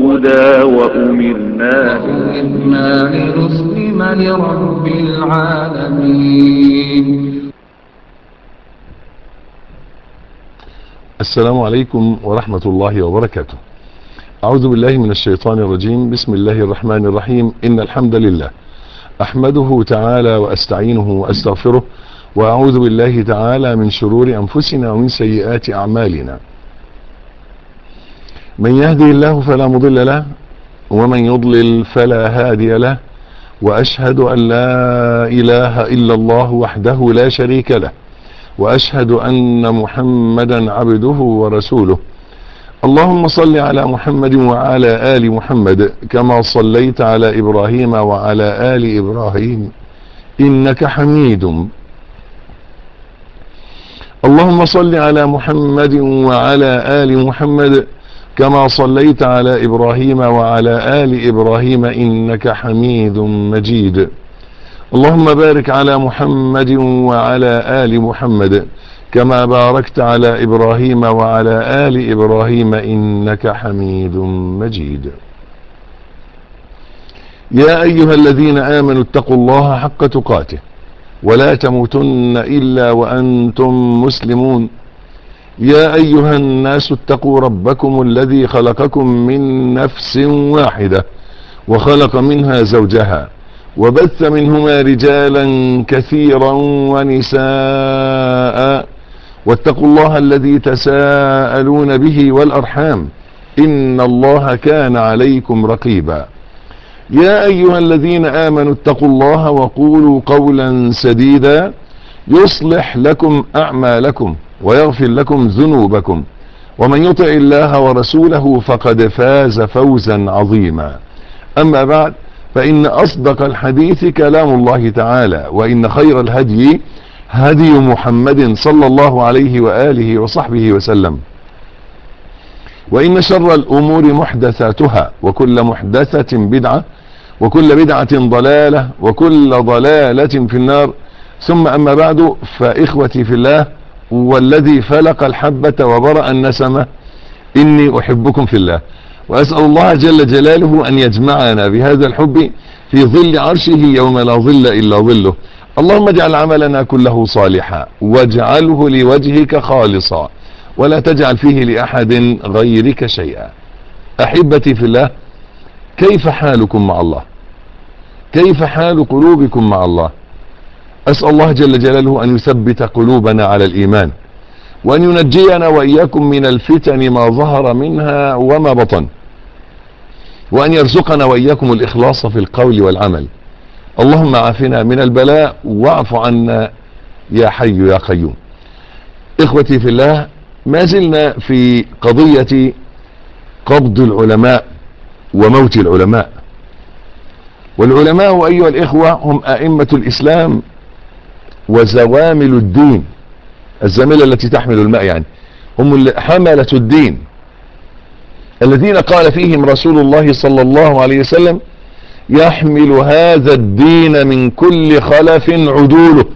والهدى وأمرنا وأمرنا لنسلم لرب العالمين السلام عليكم ورحمة الله وبركاته أعوذ بالله من الشيطان الرجيم بسم الله الرحمن الرحيم إن الحمد لله أحمده تعالى وأستعينه وأستغفره وأعوذ بالله تعالى من شرور أنفسنا ومن سيئات أعمالنا من يهدي الله فلا مضل له ومن يضلل فلا هادي له وأشهد أن لا إله إلا الله وحده لا شريك له وأشهد أن محمدا عبده ورسوله اللهم صل على محمد وعلى آل محمد كما صليت على إبراهيم وعلى آل إبراهيم إنك حميد اللهم صل على محمد وعلى آل محمد كما صليت على إبراهيم وعلى آل إبراهيم إنك حميد مجيد اللهم بارك على محمد وعلى آل محمد كما باركت على إبراهيم وعلى آل إبراهيم إنك حميد مجيد يا أيها الذين آمنوا اتقوا الله حق تقاته ولا تموتن إلا وأنتم مسلمون يا أيها الناس اتقوا ربكم الذي خلقكم من نفس واحدة وخلق منها زوجها وبث منهما رجالا كثيرا ونساء واتقوا الله الذي تساءلون به والأرحام إن الله كان عليكم رقيبا يا أيها الذين آمنوا اتقوا الله وقولوا قولا سديدا يصلح لكم أعمالكم ويغفر لكم ذنوبكم ومن يطع الله ورسوله فقد فاز فوزا عظيما أما بعد فإن أصدق الحديث كلام الله تعالى وإن خير الهدي هدي محمد صلى الله عليه وآله وصحبه وسلم وإن شر الأمور محدثاتها وكل محدثة بدعة وكل بدعة ضلالة وكل ضلالة في النار ثم أما بعد فإخوتي في الله والذي فلق الحبة وبرأ النسمة إني أحبكم في الله وأسأل الله جل جلاله أن يجمعنا بهذا الحب في ظل عرشه يوم لا ظل إلا ظله اللهم اجعل عملنا كله صالحا واجعله لوجهك خالصا ولا تجعل فيه لأحد غيرك شيئا أحبتي في الله كيف حالكم مع الله كيف حال قلوبكم مع الله أسأل الله جل جلاله أن يثبت قلوبنا على الإيمان وأن ينجينا وإياكم من الفتن ما ظهر منها وما بطن وأن يرزقنا وإياكم الإخلاص في القول والعمل اللهم عافنا من البلاء واعف عنا يا حي يا قيوم إخوتي في الله ما زلنا في قضية قبض العلماء وموت العلماء والعلماء أيها الإخوة هم أئمة الإسلام وزوامل الدين الزميلة التي تحمل الماء يعني هم حملة الدين الذين قال فيهم رسول الله صلى الله عليه وسلم يحمل هذا الدين من كل خلف عدوله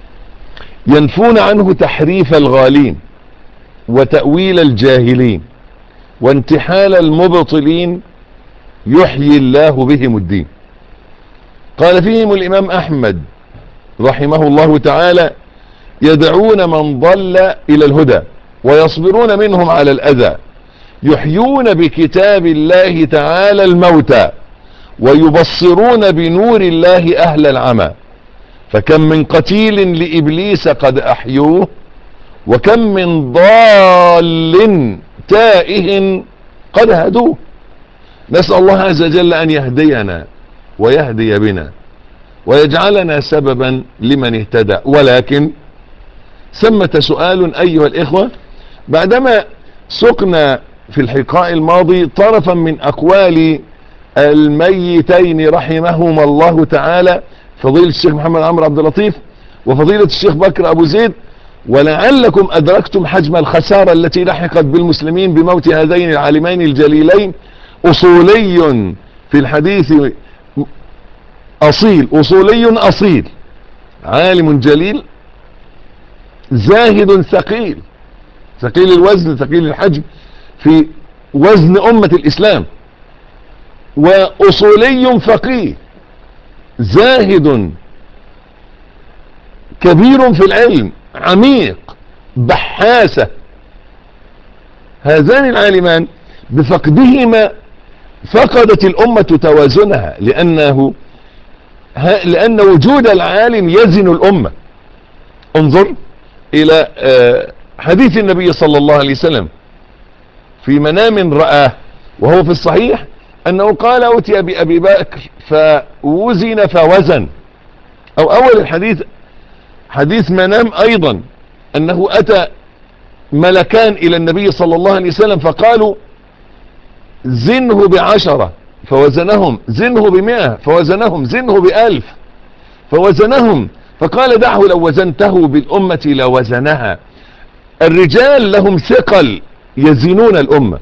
ينفون عنه تحريف الغالين وتأويل الجاهلين وانتحال المبطلين يحيي الله بهم الدين قال فيهم الإمام أحمد رحمه الله تعالى يدعون من ضل إلى الهدى ويصبرون منهم على الأذى يحيون بكتاب الله تعالى الموتى ويبصرون بنور الله أهل العمى فكم من قتيل لإبليس قد أحيوه وكم من ضال تائه قد هدوه نسأل الله عز وجل أن يهدينا ويهدي بنا ويجعلنا سببا لمن اهتدى ولكن ثمة سؤال أيها الإخوة بعدما سقنا في الحقاء الماضي طرفا من أقوال الميتين رحمهما الله تعالى فضيلة الشيخ محمد عمرو عبد اللطيف وفضيلة الشيخ بكر أبو زيد ولعلكم أدركتم حجم الخسارة التي لحقت بالمسلمين بموت هذين العالمين الجليلين أصولي في الحديث أصيل أصولي أصيل عالم جليل زاهد ثقيل ثقيل الوزن ثقيل الحجم في وزن أمة الإسلام وأصولي فقيه زاهد كبير في العلم عميق بحاسة هذان العالمان بفقدهما فقدت الأمة توازنها لأنه لأن وجود العالم يزن الأمة انظر إلى حديث النبي صلى الله عليه وسلم في منام رآه وهو في الصحيح أنه قال أتي بأبي بكر فوزن فوزن أو أول الحديث حديث منام أيضا أنه أتى ملكان إلى النبي صلى الله عليه وسلم فقالوا زنه بعشرة فوزنهم زنه بمئة فوزنهم زنه بألف فوزنهم فقال دعه لو وزنته بالأمة لوزنها الرجال لهم ثقل يزنون الأمة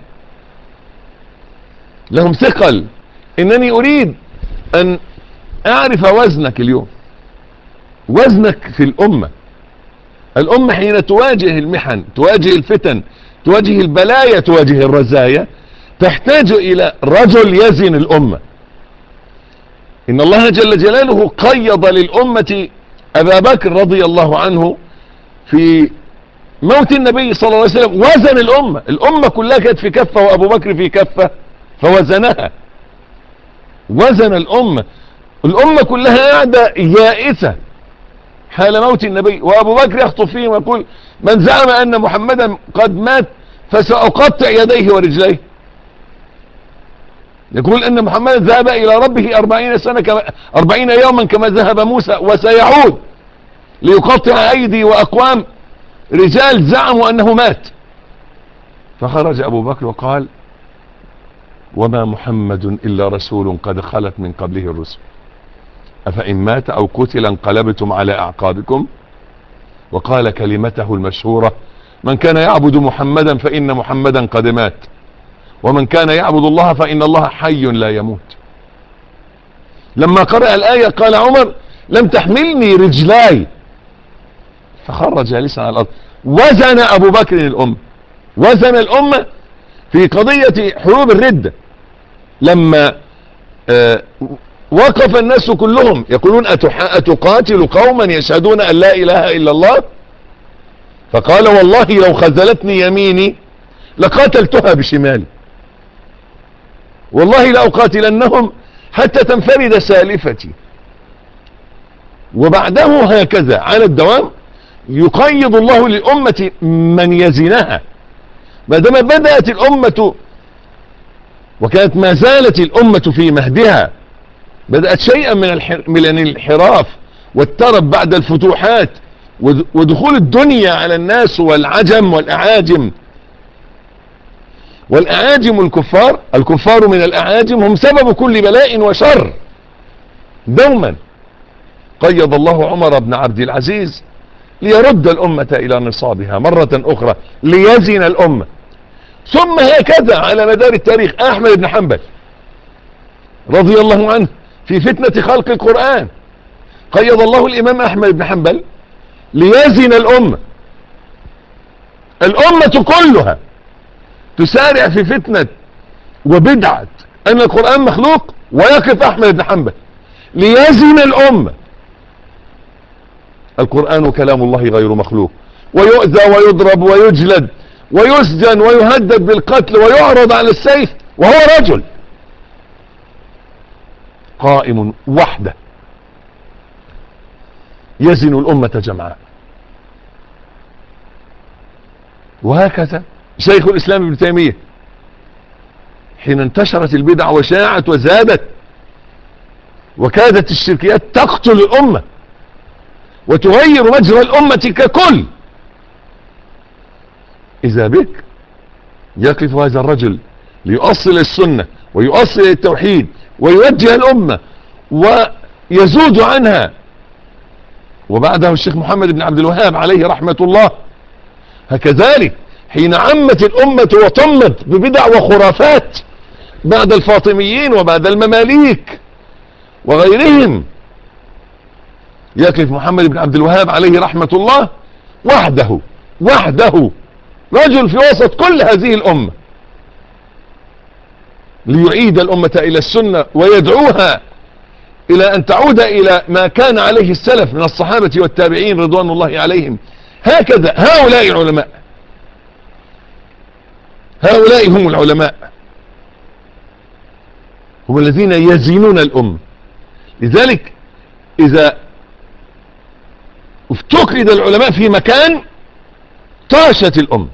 لهم ثقل إنني أريد أن أعرف وزنك اليوم وزنك في الأمة الأمة حين تواجه المحن تواجه الفتن تواجه البلايا تواجه الرزايا تحتاج إلى رجل يزن الأمة إن الله جل جلاله قيض للأمة أبا بكر رضي الله عنه في موت النبي صلى الله عليه وسلم وزن الأمة الأمة كلها كانت في كفة وأبو بكر في كفة فوزنها وزن الأمة الأمة كلها قاعدة يائسة حال موت النبي وأبو بكر يخطب فيهم ويقول من زعم أن محمدا قد مات فسأقطع يديه ورجليه يقول أن محمد ذهب إلى ربه أربعين سنة كما أربعين يوما كما ذهب موسى وسيعود ليقطع أيدي وأقوام رجال زعموا أنه مات فخرج أبو بكر وقال وما محمد إلا رسول قد خلت من قبله الرسل أفإن مات أو قتل انقلبتم على أعقابكم وقال كلمته المشهورة من كان يعبد محمدا فإن محمدا قد مات ومن كان يعبد الله فإن الله حي لا يموت لما قرأ الآية قال عمر لم تحملني رجلاي فخر جالسا على الأرض وزن أبو بكر الأمة وزن الأمة في قضية حروب الردة لما آه وقف الناس كلهم يقولون أتقاتل قوما يشهدون أن لا إله إلا الله فقال والله لو خذلتني يميني لقاتلتها بشمالي والله لأقاتلنهم حتى تنفرد سالفتي وبعده هكذا على الدوام يقيض الله للأمة من يزنها ما دام بدأت الأمة وكانت ما زالت الأمة في مهدها بدأت شيئا من من الانحراف والترب بعد الفتوحات ودخول الدنيا على الناس والعجم والأعاجم والأعاجم الكفار الكفار من الأعاجم هم سبب كل بلاء وشر دوما قيض الله عمر بن عبد العزيز ليرد الأمة إلى نصابها مرة أخرى ليزن الأمة ثم هكذا على مدار التاريخ أحمد بن حنبل رضي الله عنه في فتنة خلق القرآن قيض الله الإمام أحمد بن حنبل ليزن الأمة الأمة كلها تسارع في فتنة وبدعة أن القرآن مخلوق ويقف أحمد بن حنبل ليزن الأمة القرآن كلام الله غير مخلوق ويؤذى ويضرب ويجلد ويسجن ويهدد بالقتل ويعرض على السيف وهو رجل قائم وحده يزن الأمة جمعاء وهكذا شيخ الإسلام ابن تيمية حين انتشرت البدع وشاعت وزادت وكادت الشركيات تقتل الأمة وتغير مجرى الأمة ككل إذا بك يقف هذا الرجل ليؤصل السنة ويؤصل التوحيد ويوجه الأمة ويزود عنها وبعده الشيخ محمد بن عبد الوهاب عليه رحمة الله هكذلك حين عمت الأمة وطمت ببدع وخرافات بعد الفاطميين وبعد المماليك وغيرهم يقف محمد بن عبد الوهاب عليه رحمة الله وحده وحده رجل في وسط كل هذه الأمة ليعيد الأمة إلى السنة ويدعوها إلى أن تعود إلى ما كان عليه السلف من الصحابة والتابعين رضوان الله عليهم هكذا هؤلاء العلماء هؤلاء هم العلماء هم الذين يزينون الأمة لذلك إذا افتقد العلماء في مكان طاشت الأمة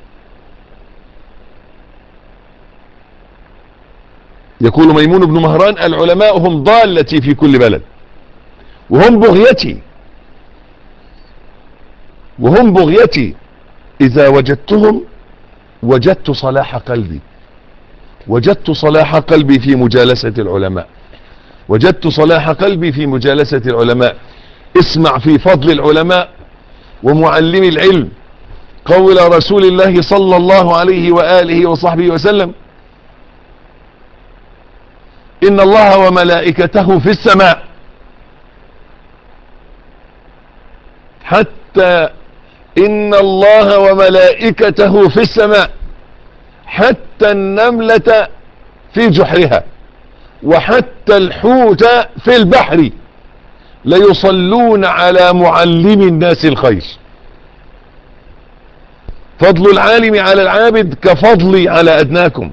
يقول ميمون بن مهران العلماء هم ضالتي في كل بلد وهم بغيتي وهم بغيتي إذا وجدتهم وجدت صلاح قلبي وجدت صلاح قلبي في مجالسة العلماء وجدت صلاح قلبي في مجالسة العلماء اسمع في فضل العلماء ومعلم العلم قول رسول الله صلى الله عليه وآله وصحبه وسلم إن الله وملائكته في السماء حتى إن الله وملائكته في السماء حتى النملة في جحرها وحتى الحوت في البحر ليصلون على معلم الناس الخير فضل العالم على العابد كفضلي على أدناكم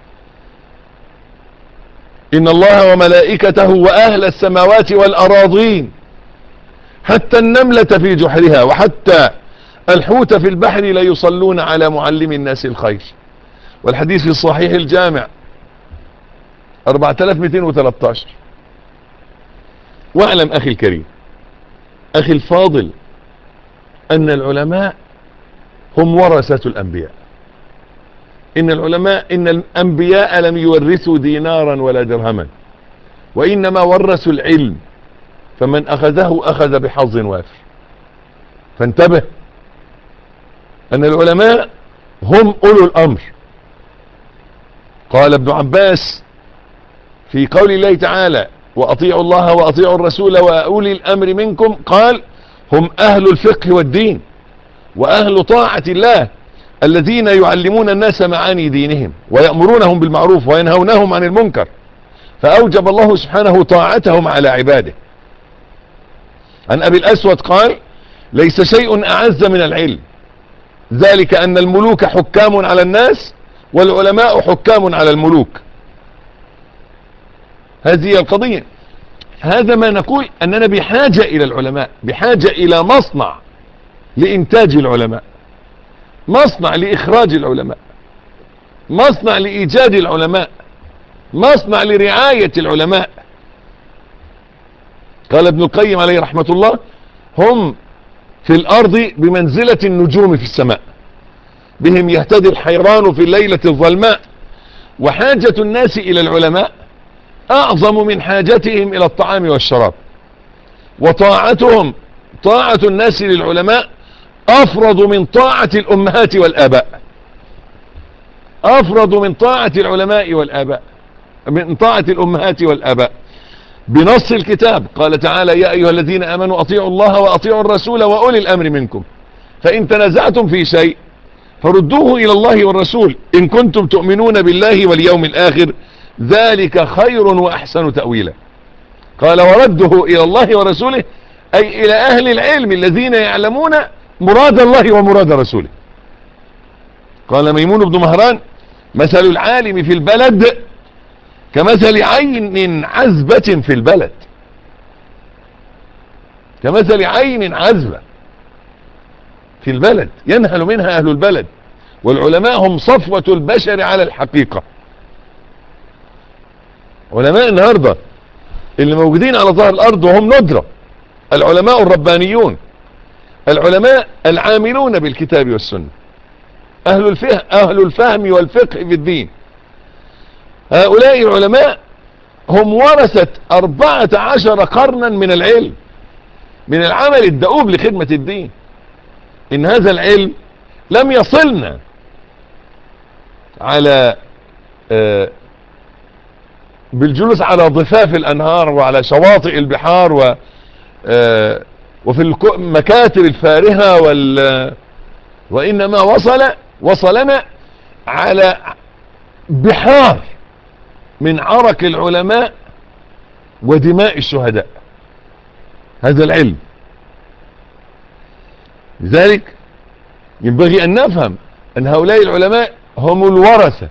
إن الله وملائكته وأهل السماوات والأراضين حتى النملة في جحرها وحتى الحوت في البحر ليصلون على معلم الناس الخير والحديث في الصحيح الجامع 4213 واعلم أخي الكريم أخي الفاضل أن العلماء هم ورثة الأنبياء إن العلماء إن الأنبياء لم يورثوا دينارا ولا درهما وإنما ورثوا العلم فمن أخذه أخذ بحظ وافر فانتبه أن العلماء هم أولو الأمر قال ابن عباس في قول الله تعالى وأطيعوا الله وأطيعوا الرسول وأولي الأمر منكم قال هم أهل الفقه والدين وأهل طاعة الله الذين يعلمون الناس معاني دينهم ويأمرونهم بالمعروف وينهونهم عن المنكر فأوجب الله سبحانه طاعتهم على عباده عن أبي الأسود قال ليس شيء أعز من العلم ذلك أن الملوك حكام على الناس والعلماء حكام على الملوك هذه القضية هذا ما نقول أننا بحاجة إلى العلماء بحاجة إلى مصنع لإنتاج العلماء مصنع لإخراج العلماء مصنع لإيجاد العلماء مصنع لرعاية العلماء قال ابن القيم عليه رحمة الله هم في الأرض بمنزلة النجوم في السماء بهم يهتدي الحيران في الليلة الظلماء وحاجة الناس إلى العلماء أعظم من حاجتهم إلى الطعام والشراب وطاعتهم طاعة الناس للعلماء أفرض من طاعة الأمهات والآباء أفرض من طاعة العلماء والآباء من طاعة الأمهات والآباء بنص الكتاب قال تعالى يا أيها الذين آمنوا أطيعوا الله وأطيعوا الرسول وأولي الأمر منكم فإن تنازعتم في شيء فردوه إلى الله والرسول إن كنتم تؤمنون بالله واليوم الآخر ذلك خير وأحسن تأويلا قال ورده إلى الله ورسوله أي إلى أهل العلم الذين يعلمون مراد الله ومراد رسوله قال ميمون بن مهران مثل العالم في البلد كمثل عين عزبة في البلد كمثل عين عزبة في البلد ينهل منها أهل البلد والعلماء هم صفوة البشر على الحقيقة علماء النهاردة اللي موجودين على ظهر الأرض وهم ندرة العلماء الربانيون العلماء العاملون بالكتاب والسنة أهل الفهم, أهل الفهم والفقه في الدين هؤلاء العلماء هم ورثة أربعة عشر قرنا من العلم من العمل الدؤوب لخدمة الدين إن هذا العلم لم يصلنا على آه بالجلوس على ضفاف الأنهار وعلى شواطئ البحار و آه وفي المكاتب الفارهة وال وإنما وصل وصلنا على بحار من عرق العلماء ودماء الشهداء هذا العلم لذلك ينبغي أن نفهم أن هؤلاء العلماء هم الورثة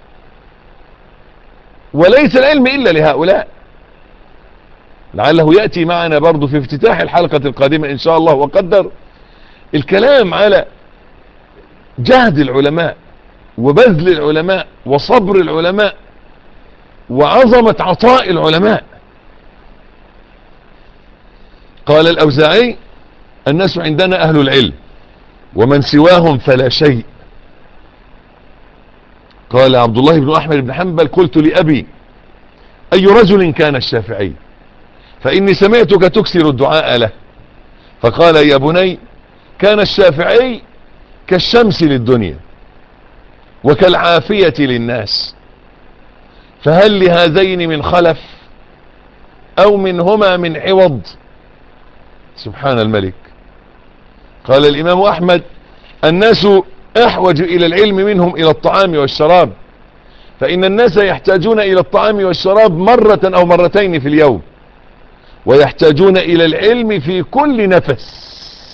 وليس العلم إلا لهؤلاء لعله يأتي معنا برضو في افتتاح الحلقة القادمة إن شاء الله وقدر الكلام على جهد العلماء وبذل العلماء وصبر العلماء وعظمة عطاء العلماء قال الأوزاعي الناس عندنا أهل العلم ومن سواهم فلا شيء قال عبد الله بن أحمد بن حنبل قلت لأبي أي رجل كان الشافعي فإني سمعتك تكسر الدعاء له فقال يا بني كان الشافعي كالشمس للدنيا وكالعافية للناس فهل لهذين من خلف أو منهما من عوض سبحان الملك قال الإمام أحمد الناس أحوج إلى العلم منهم إلى الطعام والشراب فإن الناس يحتاجون إلى الطعام والشراب مرة أو مرتين في اليوم ويحتاجون إلى العلم في كل نفس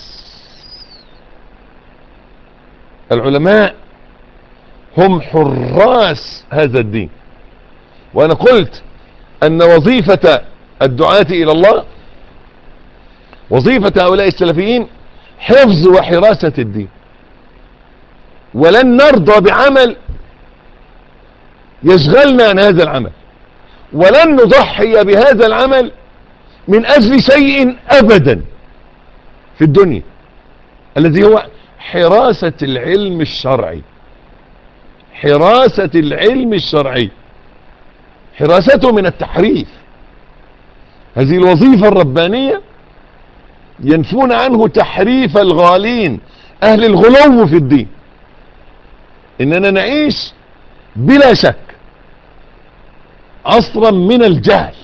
العلماء هم حراس هذا الدين وأنا قلت أن وظيفة الدعاة إلى الله وظيفة هؤلاء السلفيين حفظ وحراسة الدين ولن نرضى بعمل يشغلنا عن هذا العمل ولن نضحي بهذا العمل من أجل شيء أبدا في الدنيا الذي هو حراسة العلم الشرعي حراسة العلم الشرعي حراسته من التحريف هذه الوظيفة الربانية ينفون عنه تحريف الغالين أهل الغلو في الدين إننا نعيش بلا شك عصرا من الجهل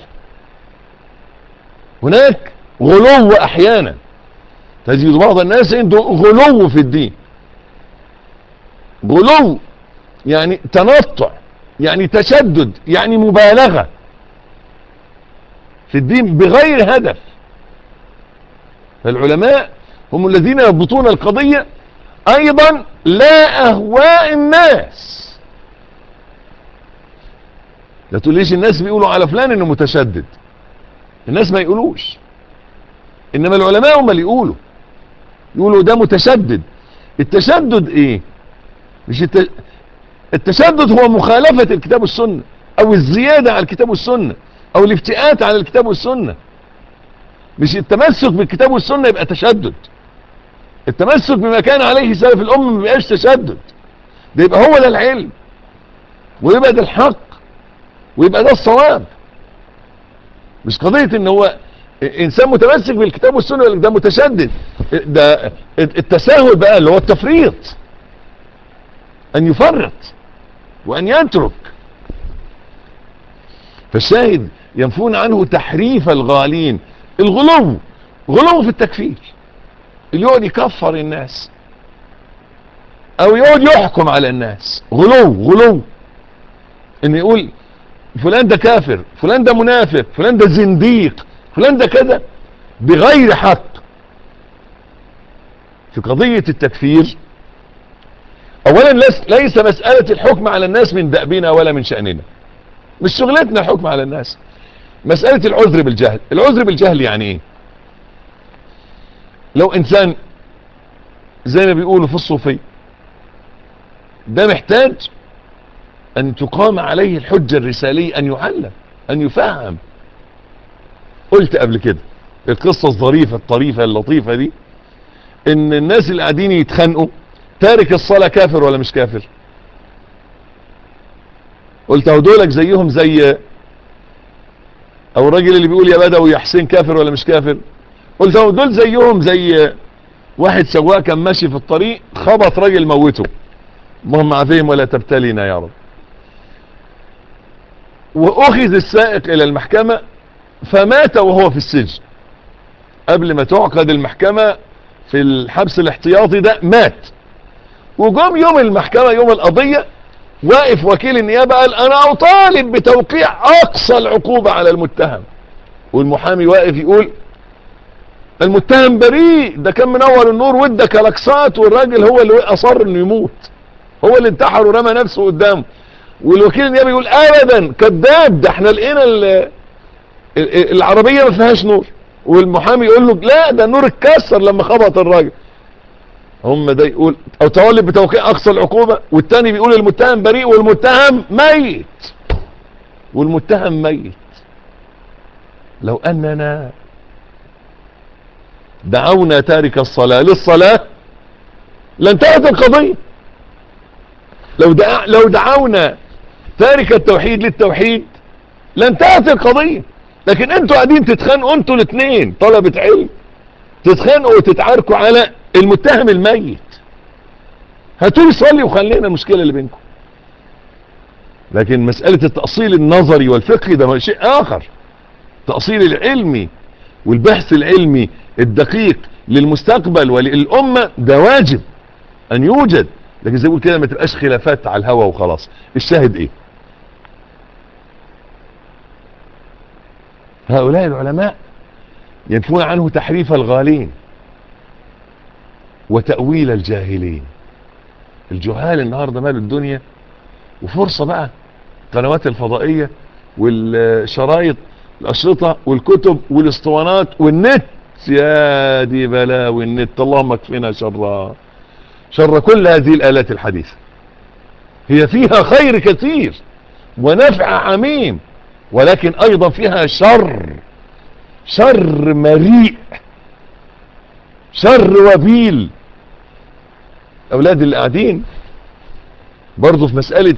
هناك غلو أحيانا تجد بعض الناس عنده غلو في الدين غلو يعني تنطع يعني تشدد يعني مبالغة في الدين بغير هدف فالعلماء هم الذين يضبطون القضية ايضا لا اهواء الناس لا تقوليش الناس بيقولوا على فلان انه متشدد الناس ما يقولوش انما العلماء هم اللي يقولوا يقولوا ده متشدد التشدد ايه مش الت... التشدد هو مخالفة الكتاب والسنة او الزيادة على الكتاب والسنة او الافتئات على الكتاب والسنة مش التمسك بالكتاب والسنة يبقى تشدد التمسك بما كان عليه سلف الأمة ما بيبقاش تشدد ده يبقى هو ده العلم ويبقى ده الحق ويبقى ده الصواب مش قضية ان هو انسان متمسك بالكتاب والسنة ولا ده متشدد ده التساهل بقى اللي هو التفريط ان يفرط وان يترك فالشاهد ينفون عنه تحريف الغالين الغلو غلو في التكفير اللي يقعد يكفر الناس او يقعد يحكم على الناس غلو غلو ان يقول فلان ده كافر فلان ده منافق فلان ده زنديق فلان ده كذا بغير حق في قضية التكفير اولا ليس مسألة الحكم على الناس من دأبنا ولا من شأننا مش شغلتنا الحكم على الناس مسألة العذر بالجهل العذر بالجهل يعني ايه لو انسان زي ما بيقولوا في الصوفية ده محتاج ان تقام عليه الحجة الرسالية ان يعلم ان يفهم قلت قبل كده القصة الظريفة الطريفة اللطيفة دي ان الناس اللي قاعدين يتخانقوا تارك الصلاة كافر ولا مش كافر قلت اهو دولك زيهم زي او الراجل اللي بيقول يا بدوي يا حسين كافر ولا مش كافر قلت اهو دول زيهم زي واحد سواق كان ماشي في الطريق خبط راجل موته اللهم عافيهم ولا تبتلينا يا رب واخذ السائق الى المحكمة فمات وهو في السجن قبل ما تعقد المحكمة في الحبس الاحتياطي ده مات وجم يوم المحكمة يوم القضية واقف وكيل النيابة قال انا اطالب بتوقيع اقصى العقوبة على المتهم والمحامي واقف يقول المتهم بريء ده كان منور النور وادى كلاكسات والراجل هو اللي اصر انه يموت هو اللي انتحر ورمى نفسه قدامه والوكيل النيابي يقول ابدا كذاب ده احنا لقينا ال- ال- العربية ما فيهاش نور والمحامي يقول له لا ده النور اتكسر لما خبط الراجل هم ده يقول او طالب بتوقيع اقصى العقوبة والتاني بيقول المتهم بريء والمتهم ميت والمتهم ميت لو اننا دعونا تارك الصلاة للصلاة لانتهت القضية لو دع... لو دعونا تارك التوحيد للتوحيد لانتهت القضية لكن انتوا قاعدين تتخانقوا انتوا الاثنين طلبة علم تتخانقوا وتتعاركوا على المتهم الميت هاتولي صلي وخلينا المشكلة اللي بينكم لكن مسألة التأصيل النظري والفقهي ده شيء آخر التأصيل العلمي والبحث العلمي الدقيق للمستقبل وللأمة ده واجب أن يوجد لكن زي ما بقول كده ما تبقاش خلافات على الهوا وخلاص الشاهد ايه هؤلاء العلماء ينفون عنه تحريف الغالين وتأويل الجاهلين الجهال النهاردة مال الدنيا وفرصة بقى القنوات الفضائية والشرايط الأشرطة والكتب والاسطوانات والنت يا دي بلاوي النت اللهم اكفنا شر شر كل هذه الآلات الحديثة هي فيها خير كثير ونفع عميم ولكن أيضا فيها شر شر مريء شر وبيل أولاد اللي قاعدين برضو في مسألة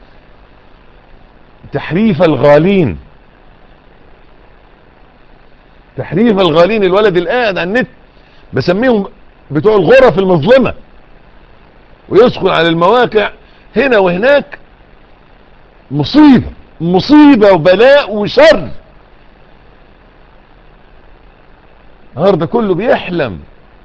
تحريف الغالين تحريف الغالين الولد اللي قاعد على النت بسميهم بتوع الغرف المظلمة ويدخل على المواقع هنا وهناك مصيبة مصيبة وبلاء وشر النهارده كله بيحلم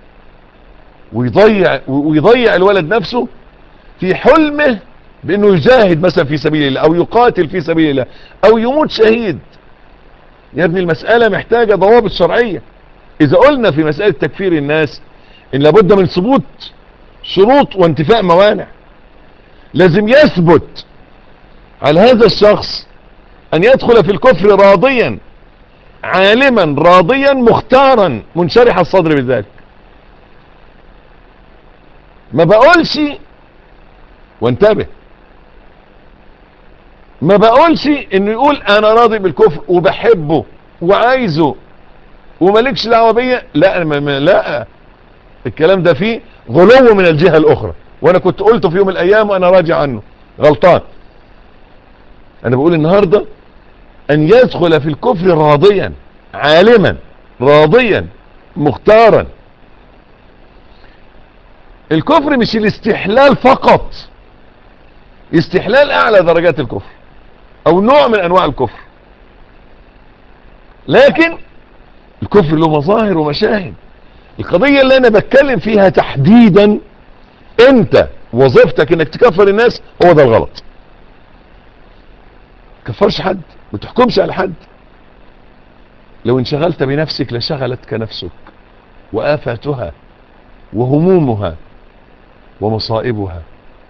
ويضيع ويضيع الولد نفسه في حلمه بانه يجاهد مثلا في سبيل الله او يقاتل في سبيل الله او يموت شهيد يا ابني المسألة محتاجة ضوابط شرعية اذا قلنا في مسألة تكفير الناس ان لابد من ثبوت شروط وانتفاء موانع لازم يثبت على هذا الشخص ان يدخل في الكفر راضيا عالما راضيا مختارا منشرح الصدر بذلك ما بقولش وانتبه ما بقولش انه يقول انا راضي بالكفر وبحبه وعايزه ومالكش دعوه بيا لا ما ما لا الكلام ده فيه غلو من الجهه الاخرى وانا كنت قلته في يوم من الايام وانا راجع عنه غلطان انا بقول النهارده ان يدخل في الكفر راضيا عالما راضيا مختارا الكفر مش الاستحلال فقط استحلال اعلى درجات الكفر او نوع من انواع الكفر لكن الكفر له مظاهر ومشاهد القضية اللي انا بتكلم فيها تحديدا انت وظيفتك انك تكفر الناس هو ده الغلط كفرش حد ما تحكمش على حد لو انشغلت بنفسك لشغلتك نفسك وآفاتها وهمومها ومصائبها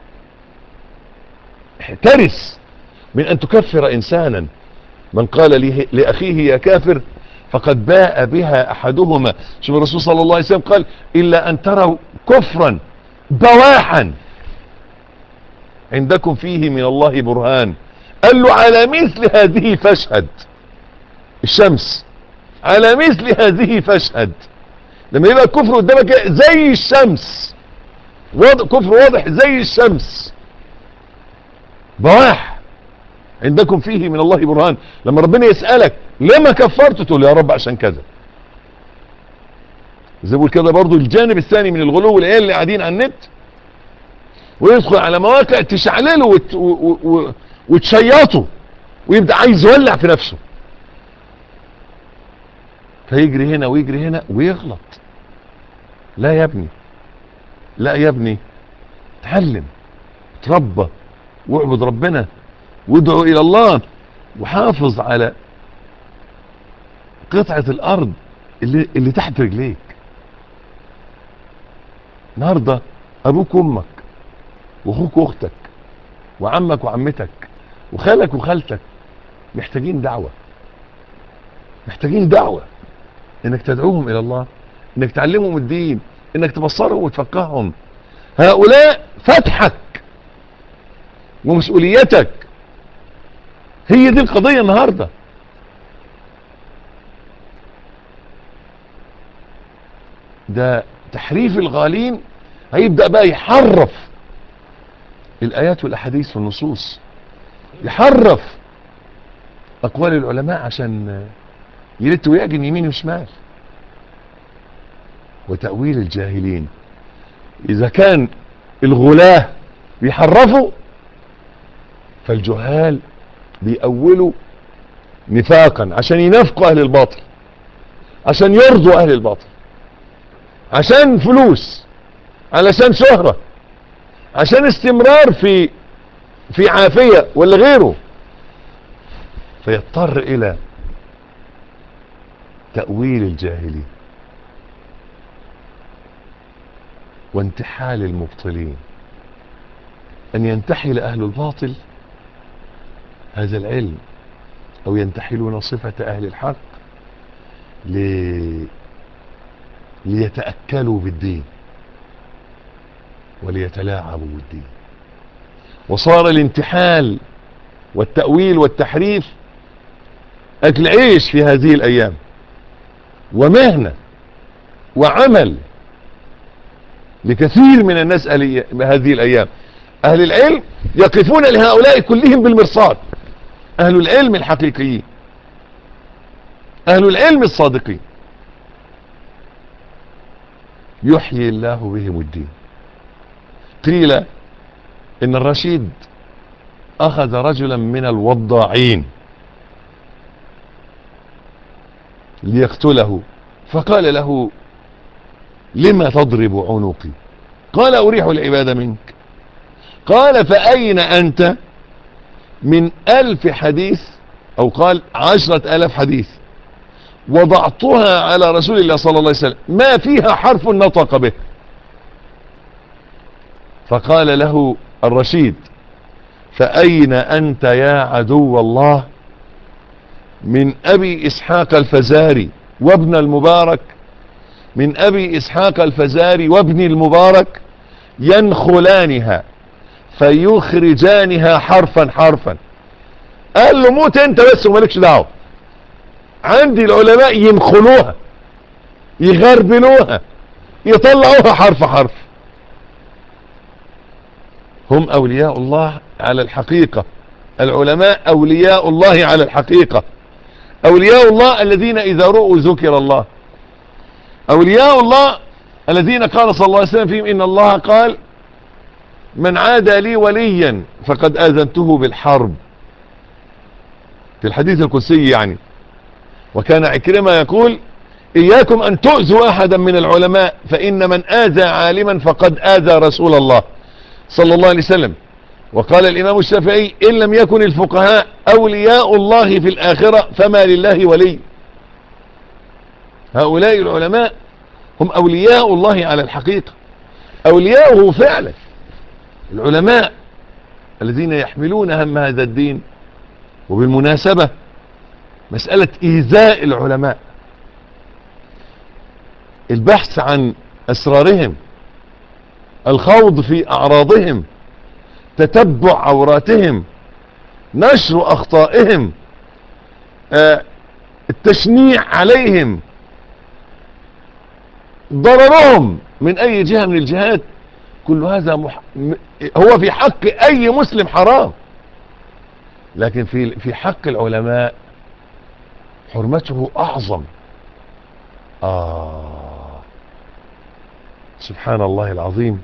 احترس من ان تكفر انسانا من قال له لأخيه يا كافر فقد باء بها احدهما شوف الرسول صلى الله عليه وسلم قال الا ان تروا كفرا بواحا عندكم فيه من الله برهان قال له على مثل هذه فاشهد الشمس على مثل هذه فاشهد لما يبقى الكفر قدامك زي الشمس واضح كفر واضح زي الشمس بواح عندكم فيه من الله برهان لما ربنا يسألك لما كفرت تقول يا رب عشان كذا زي بقول كده برضو الجانب الثاني من الغلو والعيال اللي قاعدين على النت ويدخل على مواقع تشعلله وت... و... و... وتشيطه ويبدأ عايز يولع في نفسه فيجري هنا ويجري هنا ويغلط لا يا ابني لا يا ابني اتعلم اتربى واعبد ربنا وادعو الى الله وحافظ على قطعة الارض اللي, اللي تحت رجليك النهاردة ابوك وامك واخوك واختك وعمك وعمتك وخالك وخالتك محتاجين دعوة محتاجين دعوة انك تدعوهم الى الله انك تعلمهم الدين انك تبصرهم وتفقههم هؤلاء فتحك ومسؤوليتك هي دي القضية النهاردة ده تحريف الغالين هيبدأ بقى يحرف الآيات والأحاديث والنصوص يحرف أقوال العلماء عشان يلت ويعجن يمين وشمال وتأويل الجاهلين إذا كان الغلاة بيحرفوا فالجهال بيأولوا نفاقا عشان ينافقوا أهل الباطل عشان يرضوا أهل الباطل عشان فلوس علشان شهرة عشان استمرار في في عافية ولا غيره فيضطر إلى تأويل الجاهلين وانتحال المبطلين أن ينتحل أهل الباطل هذا العلم أو ينتحلون صفة أهل الحق ل... ليتأكلوا بالدين وليتلاعبوا بالدين وصار الانتحال والتأويل والتحريف أكل عيش في هذه الأيام ومهنة وعمل لكثير من الناس هذه الأيام أهل العلم يقفون لهؤلاء كلهم بالمرصاد أهل العلم الحقيقيين أهل العلم الصادقين يحيي الله بهم الدين قيل إن الرشيد أخذ رجلا من الوضاعين ليقتله فقال له لما تضرب عنقي قال أريح العبادة منك قال فأين أنت من ألف حديث أو قال عشرة ألاف حديث وضعتها على رسول الله صلى الله عليه وسلم ما فيها حرف نطق به فقال له الرشيد فأين أنت يا عدو الله من أبي إسحاق الفزاري وابن المبارك من أبي إسحاق الفزاري وابن المبارك ينخلانها فيخرجانها حرفا حرفا قال له موت انت بس ومالكش دعوه عندي العلماء ينخلوها يغربلوها يطلعوها حرف حرف هم أولياء الله على الحقيقة العلماء أولياء الله على الحقيقة أولياء الله الذين إذا رؤوا ذكر الله أولياء الله الذين قال صلى الله عليه وسلم فيهم إن الله قال من عادى لي وليا فقد آذنته بالحرب في الحديث القدسي يعني وكان عكرمة يقول إياكم أن تؤذوا أحدا من العلماء فإن من آذى عالما فقد آذى رسول الله صلى الله عليه وسلم وقال الإمام الشافعي إن لم يكن الفقهاء أولياء الله في الآخرة فما لله ولي هؤلاء العلماء هم أولياء الله على الحقيقة أولياؤه فعلا العلماء الذين يحملون هم هذا الدين وبالمناسبة مسألة إيذاء العلماء البحث عن أسرارهم الخوض في أعراضهم تتبع عوراتهم نشر أخطائهم آه التشنيع عليهم ضررهم من أي جهة من الجهات كل هذا مح... هو في حق أي مسلم حرام لكن في في حق العلماء حرمته أعظم آه سبحان الله العظيم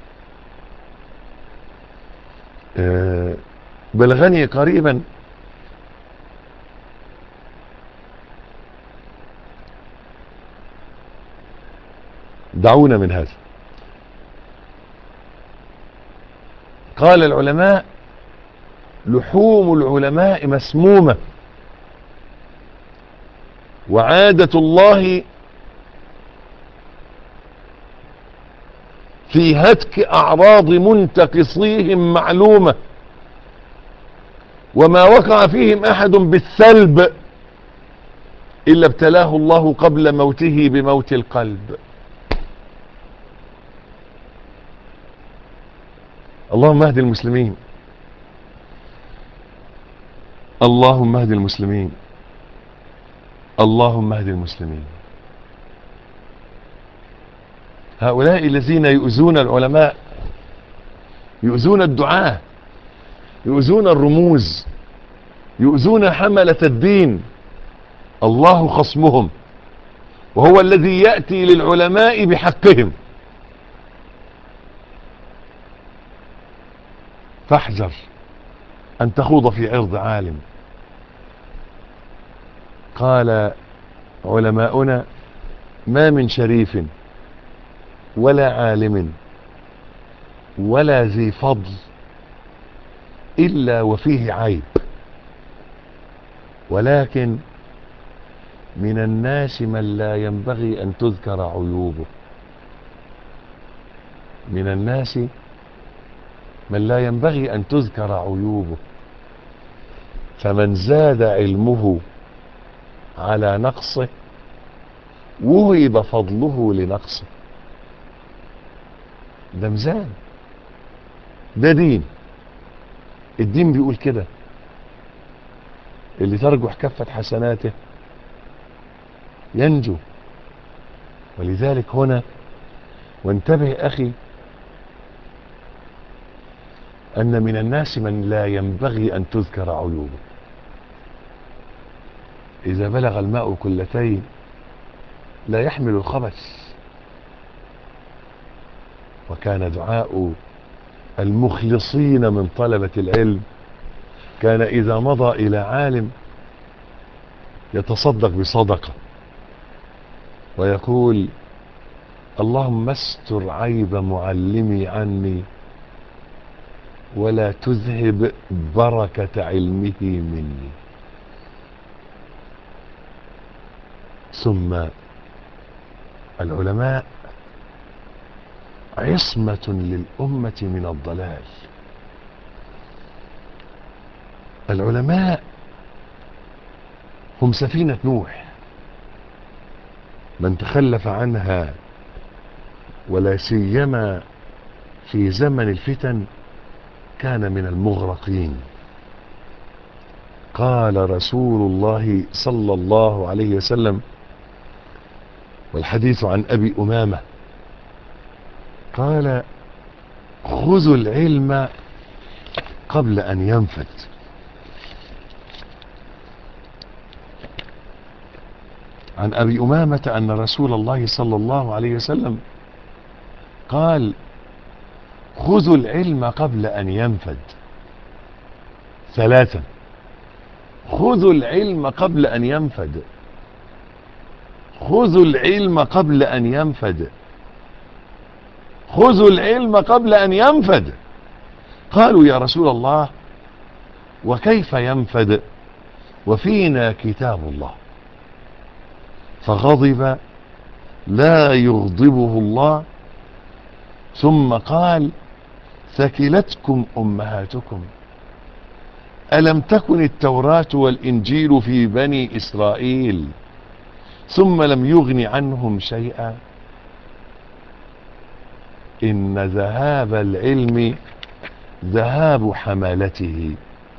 آه بلغني قريبا دعونا من هذا قال العلماء لحوم العلماء مسمومة وعادة الله في هتك أعراض منتقصيهم معلومة وما وقع فيهم أحد بالسلب إلا ابتلاه الله قبل موته بموت القلب اللهم اهد المسلمين اللهم اهد المسلمين اللهم اهد المسلمين هؤلاء الذين يؤذون العلماء يؤذون الدعاة يؤذون الرموز يؤذون حملة الدين الله خصمهم وهو الذي يأتي للعلماء بحقهم فاحذر أن تخوض في عرض عالم قال علماؤنا ما من شريف ولا عالم ولا ذي فضل إلا وفيه عيب ولكن من الناس من لا ينبغي أن تذكر عيوبه من الناس من لا ينبغي أن تذكر عيوبه فمن زاد علمه على نقصه وهب فضله لنقصه ده ميزان ده دين الدين بيقول كده اللي ترجح كفة حسناته ينجو ولذلك هنا وانتبه أخي أن من الناس من لا ينبغي أن تذكر عيوبه إذا بلغ الماء كلتين لا يحمل الخبث وكان دعاء المخلصين من طلبة العلم كان إذا مضى إلى عالم يتصدق بصدقة ويقول اللهم استر عيب معلمي عني ولا تذهب بركة علمه مني ثم العلماء عصمة للأمة من الضلال العلماء هم سفينة نوح من تخلف عنها ولا سيما في زمن الفتن كان من المغرقين قال رسول الله صلى الله عليه وسلم والحديث عن أبي أمامة قال خذوا العلم قبل أن ينفد عن أبي أمامة أن رسول الله صلى الله عليه وسلم قال خذوا العلم قبل أن ينفد ثلاثا خذوا العلم قبل أن ينفد خذوا العلم قبل أن ينفد خذوا العلم قبل أن ينفد قالوا يا رسول الله وكيف ينفد وفينا كتاب الله فغضب لا يغضبه الله ثم قال ثكلتكم أمهاتكم ألم تكن التوراة والإنجيل في بني إسرائيل ثم لم يغن عنهم شيئا إن ذهاب العلم ذهاب حمالته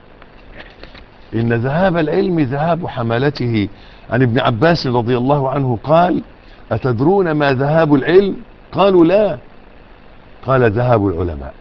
إن ذهاب العلم ذهاب حمالته عن ابن عباس رضي الله عنه قال أتدرون ما ذهاب العلم قالوا لا قال ذهاب العلماء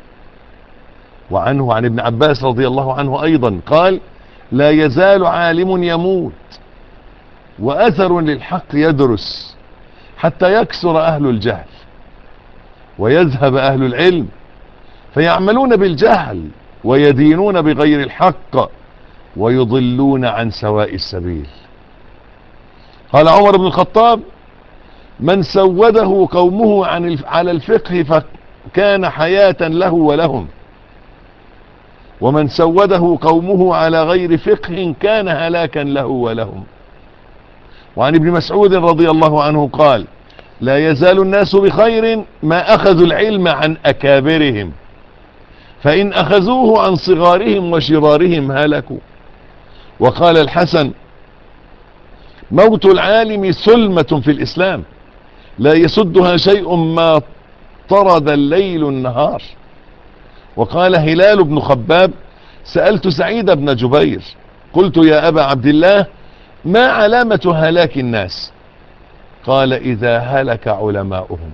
وعنه عن ابن عباس رضي الله عنه أيضا قال لا يزال عالم يموت وأثر للحق يدرس حتى يكسر أهل الجهل ويذهب أهل العلم فيعملون بالجهل ويدينون بغير الحق ويضلون عن سواء السبيل قال عمر بن الخطاب من سوده قومه عن على الفقه فكان حياة له ولهم ومن سوده قومه على غير فقه كان هلاكا له ولهم وعن ابن مسعود رضي الله عنه قال لا يزال الناس بخير ما أخذوا العلم عن أكابرهم فإن أخذوه عن صغارهم وشرارهم هلكوا وقال الحسن موت العالم سلمة في الإسلام لا يسدها شيء ما طرد الليل النهار وقال هلال بن خباب سألت سعيد بن جبير قلت يا أبا عبد الله ما علامة هلاك الناس قال إذا هلك علماؤهم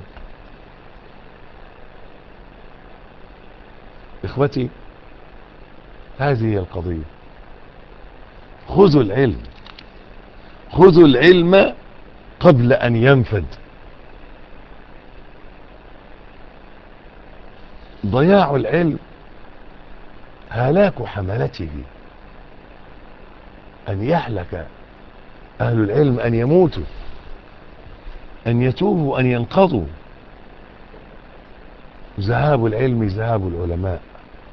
إخوتي هذه هي القضية خذوا العلم خذوا العلم قبل أن ينفد ضياع العلم هلاك حملته أن يهلك أهل العلم أن يموتوا أن يتوبوا أن ينقضوا ذهاب العلم ذهاب العلماء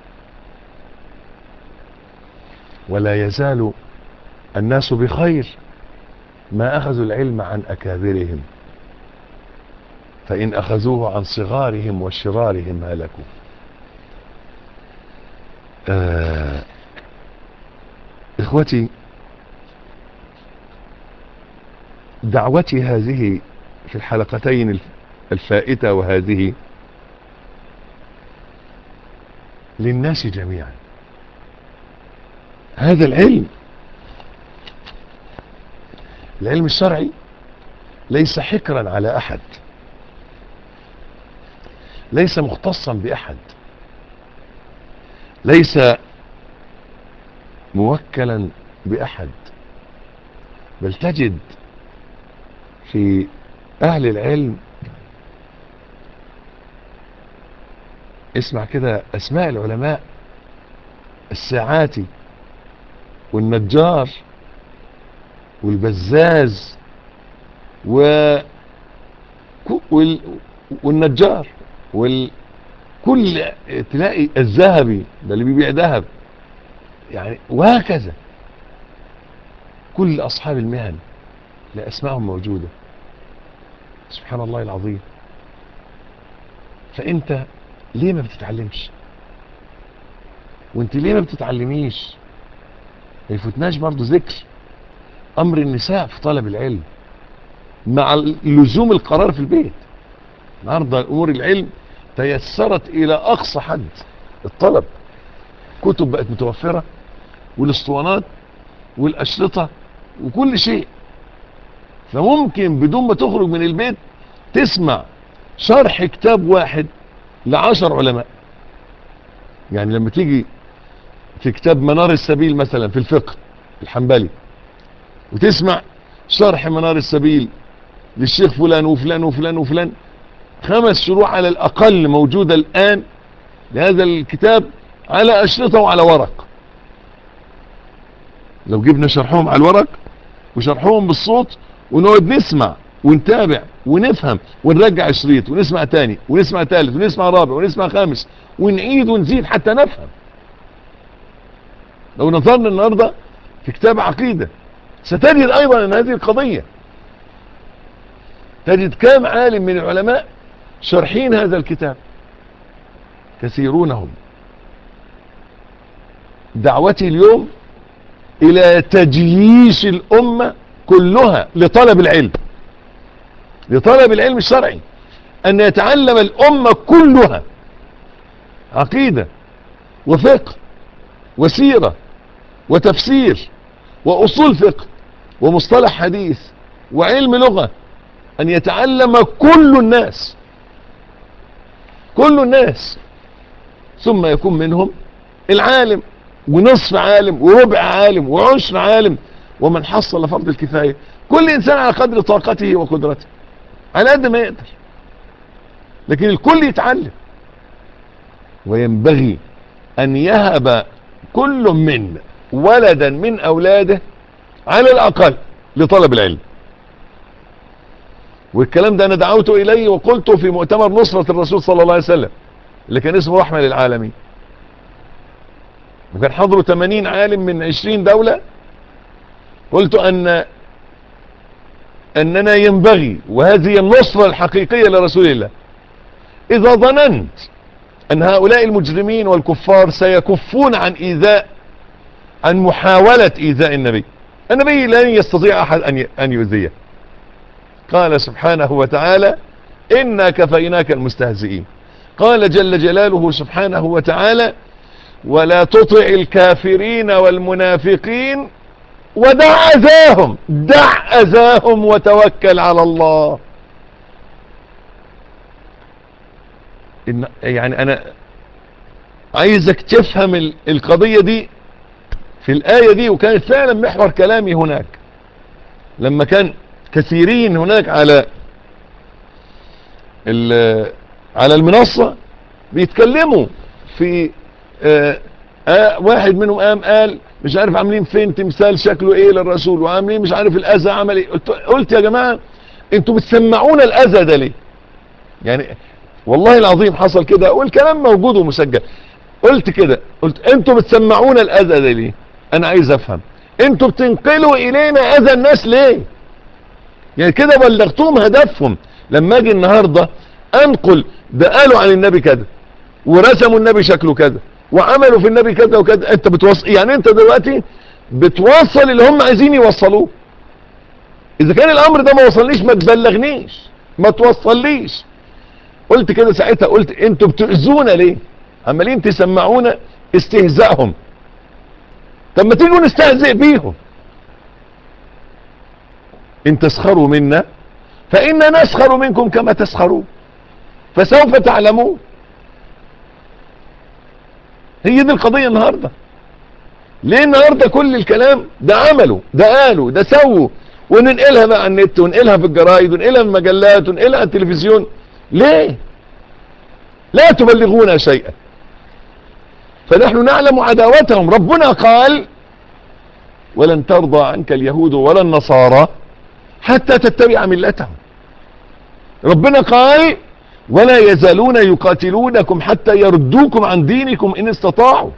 ولا يزال الناس بخير ما أخذوا العلم عن أكابرهم فإن أخذوه عن صغارهم وشرارهم هلكوا آه إخوتي دعوتي هذه في الحلقتين الفائتة وهذه للناس جميعا هذا العلم العلم الشرعي ليس حكرا على أحد ليس مختصا بأحد ليس موكلا بأحد بل تجد في أهل العلم اسمع كده أسماء العلماء الساعاتي والنجار والبزاز و وال... والنجار وال... كل تلاقي الذهبي ده اللي بيبيع ذهب يعني وهكذا كل أصحاب المهن لأسمائهم موجودة سبحان الله العظيم فأنت ليه ما بتتعلمش وانت ليه ما بتتعلميش ما يفوتناش برضو ذكر أمر النساء في طلب العلم مع لزوم القرار في البيت النهارده أمور العلم تيسرت إلى أقصى حد الطلب كتب بقت متوفرة والاسطوانات والأشرطة وكل شيء فممكن بدون ما تخرج من البيت تسمع شرح كتاب واحد لعشر علماء يعني لما تيجي في كتاب منار السبيل مثلا في الفقه الحنبلي وتسمع شرح منار السبيل للشيخ فلان وفلان وفلان وفلان خمس شروح على الأقل موجودة الآن لهذا الكتاب على أشرطة وعلى ورق لو جبنا شرحهم على الورق وشرحهم بالصوت ونقعد نسمع ونتابع ونفهم ونرجع الشريط ونسمع تاني ونسمع تالت ونسمع رابع ونسمع خامس ونعيد ونزيد حتى نفهم لو نظرنا النهاردة في كتاب عقيدة ستجد ايضا ان هذه القضية تجد كام عالم من العلماء شرحين هذا الكتاب كثيرونهم دعوتي اليوم الى تجييش الامة كلها لطلب العلم لطلب العلم الشرعي ان يتعلم الامة كلها عقيدة وفقه وسيرة وتفسير واصول فقه ومصطلح حديث وعلم لغة ان يتعلم كل الناس كل الناس ثم يكون منهم العالم ونصف عالم وربع عالم وعشر عالم ومن حصل فرض الكفاية كل انسان على قدر طاقته وقدرته على قد ما يقدر لكن الكل يتعلم وينبغي ان يهب كل من ولدا من اولاده على الاقل لطلب العلم والكلام ده انا دعوت اليه وقلته في مؤتمر نصرة الرسول صلى الله عليه وسلم اللي كان اسمه رحمة للعالمين وكان حضروا 80 عالم من 20 دولة قلت أن أننا ينبغي وهذه النصرة الحقيقية لرسول الله إذا ظننت أن هؤلاء المجرمين والكفار سيكفون عن إيذاء عن محاولة إيذاء النبي النبي لن يستطيع أحد أن أن يؤذيه قال سبحانه وتعالى إنا كفيناك المستهزئين قال جل جلاله سبحانه وتعالى ولا تطع الكافرين والمنافقين ودع أذاهم دع أذاهم وتوكل على الله إن يعني أنا عايزك تفهم ال- القضية دي في الآية دي وكانت فعلا محور كلامي هناك لما كان كثيرين هناك على ال- على المنصة بيتكلموا في آه آه واحد منهم قام قال مش عارف عاملين فين تمثال شكله ايه للرسول وعاملين مش عارف الاذى عمل ايه قلت, قلت يا جماعة انتوا بتسمعونا الاذى ده ليه يعني والله العظيم حصل كده والكلام موجود ومسجل قلت كده قلت انتوا بتسمعونا الاذى ده ليه انا عايز افهم انتوا بتنقلوا الينا اذى الناس ليه يعني كده بلغتهم هدفهم لما اجي النهاردة انقل ده قالوا عن النبي كده ورسموا النبي شكله كده وعملوا في النبي كذا وكذا انت بتوصل يعني انت دلوقتي بتوصل اللي هم عايزين يوصلوه اذا كان الامر ده ما وصلنيش ما تبلغنيش ما توصليش قلت كده ساعتها قلت انتوا بتؤذونا ليه عمالين تسمعونا استهزائهم طب ما تيجوا نستهزئ بيهم ان تسخروا منا فإنا نسخر منكم كما تسخرون فسوف تعلمون هي دي القضية النهاردة ليه النهاردة كل الكلام ده عملوا ده قالوا ده سووا وننقلها بقى على النت وننقلها في الجرايد وننقلها في المجلات وننقلها على التلفزيون ليه لا تبلغونا شيئا فنحن نعلم عداوتهم ربنا قال ولن ترضى عنك اليهود ولا النصارى حتى تتبع ملتهم ربنا قال ولا يزالون يقاتلونكم حتى يردوكم عن دينكم ان استطاعوا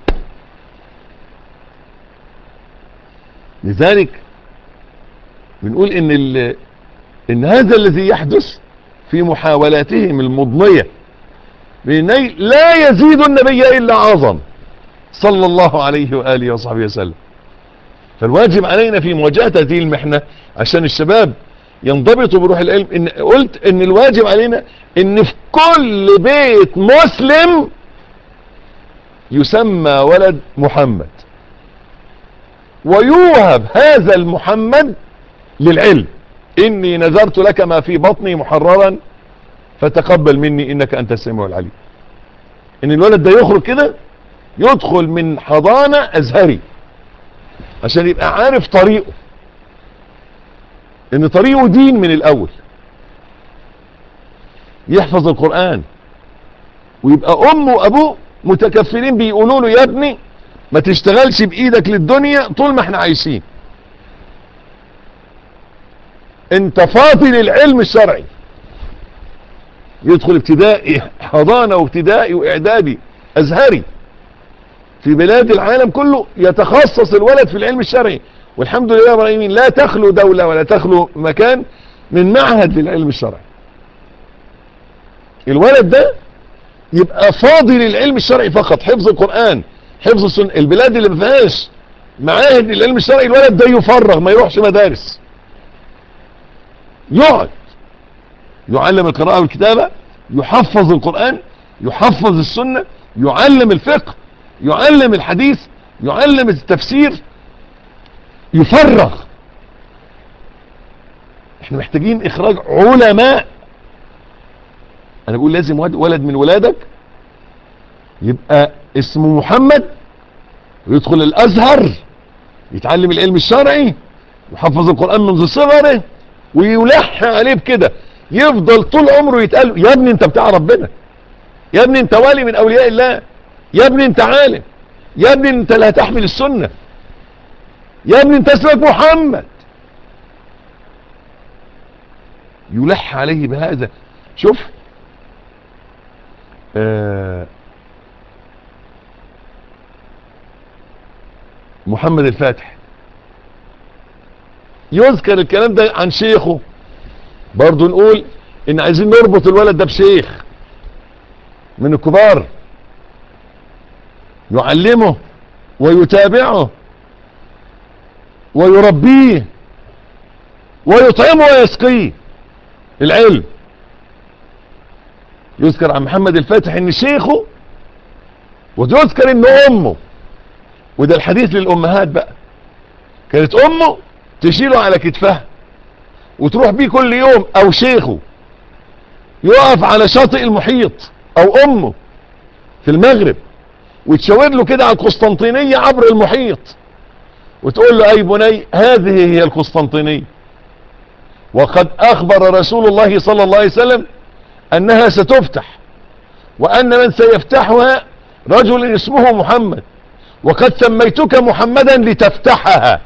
لذلك بنقول ان ال... ان هذا الذي يحدث في محاولاتهم المضنية لنيل لا يزيد النبي الا عظم صلى الله عليه وآله وصحبه وسلم فالواجب علينا في مواجهة هذه المحنة عشان الشباب ينضبطوا بروح العلم إن قلت ان الواجب علينا ان في كل بيت مسلم يسمى ولد محمد ويوهب هذا المحمد للعلم اني نذرت لك ما في بطني محررا فتقبل مني انك انت السميع العليم ان الولد ده يخرج كده يدخل من حضانة ازهري عشان يبقى عارف طريقه ان طريقه دين من الاول يحفظ القرآن ويبقى امه وابوه متكفلين بيقولوا له يا ابني ما تشتغلش بايدك للدنيا طول ما احنا عايشين انت فاضل العلم الشرعي يدخل ابتدائي حضانة وابتدائي واعدادي ازهري في بلاد العالم كله يتخصص الولد في العلم الشرعي والحمد لله رب العالمين لا تخلو دولة ولا تخلو مكان من معهد للعلم الشرعي الولد ده يبقى فاضي للعلم الشرعي فقط حفظ القرآن حفظ السنة البلاد اللي ما فيهاش معاهد للعلم الشرعي الولد ده يفرغ ما يروحش مدارس يقعد يعلم القراءة والكتابة يحفظ القرآن يحفظ السنة يعلم الفقه يعلم الحديث يعلم التفسير يفرغ احنا محتاجين اخراج علماء انا بقول لازم ولد من ولادك يبقى اسمه محمد ويدخل الازهر يتعلم العلم الشرعي يحفظ القرآن منذ صغره ويلح عليه بكده يفضل طول عمره يتقال يا ابني انت بتاع ربنا يا ابني انت والي من اولياء الله يا ابني انت عالم يا ابني انت لا تحمل السنة يا ابني انت اسمك محمد يلح عليه بهذا شوف آه محمد الفاتح يذكر الكلام ده عن شيخه برضو نقول ان عايزين نربط الولد ده بشيخ من الكبار يعلمه ويتابعه ويربيه ويطعمه ويسقيه العلم يذكر عن محمد الفاتح ان شيخه ويذكر ان امه وده الحديث للامهات بقى كانت امه تشيله على كتفها وتروح بيه كل يوم او شيخه يقف على شاطئ المحيط او امه في المغرب وتشاور له كده على القسطنطينية عبر المحيط وتقول له اي بني هذه هي القسطنطينية وقد اخبر رسول الله صلى الله عليه وسلم انها ستفتح وان من سيفتحها رجل اسمه محمد وقد سميتك محمدا لتفتحها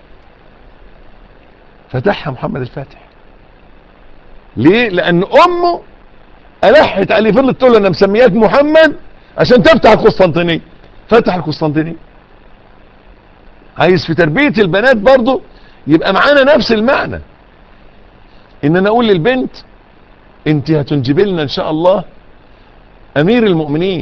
فتحها محمد الفاتح ليه لان امه الحت عليه فضلت تقول له انا مسمياك محمد عشان تفتح القسطنطينيه فتح القسطنطينيه عايز في تربيه البنات برضو يبقى معانا نفس المعنى ان انا اقول للبنت انت هتنجبي لنا ان شاء الله امير المؤمنين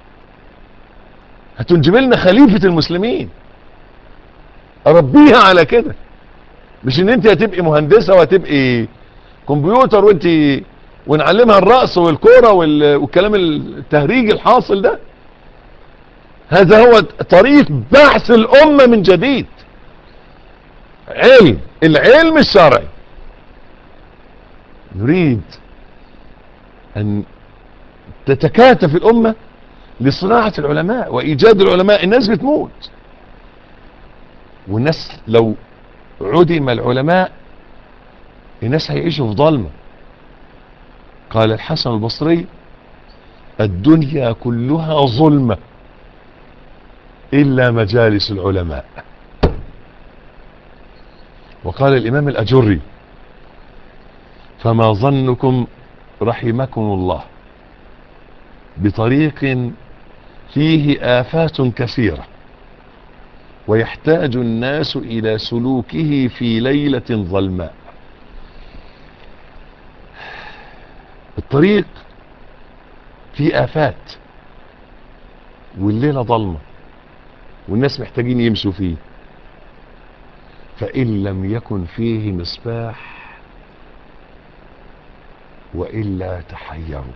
هتنجبي لنا خليفه المسلمين اربيها على كده مش ان انت هتبقي مهندسه وهتبقي كمبيوتر وانت ونعلمها الرقص والكوره وال- والكلام التهريج الحاصل ده هذا هو طريق بحث الامه من جديد علم العلم الشرعي نريد ان تتكاتف الامه لصناعه العلماء وايجاد العلماء الناس بتموت والناس لو عدم العلماء الناس هيعيشوا في ظلمه قال الحسن البصري الدنيا كلها ظلمة إلا مجالس العلماء وقال الإمام الأجري فما ظنكم رحمكم الله بطريق فيه آفات كثيرة ويحتاج الناس إلى سلوكه في ليلة ظلماء الطريق فيه آفات والليلة ضلمة والناس محتاجين يمشوا فيه فإن لم يكن فيه مصباح وإلا تحيروا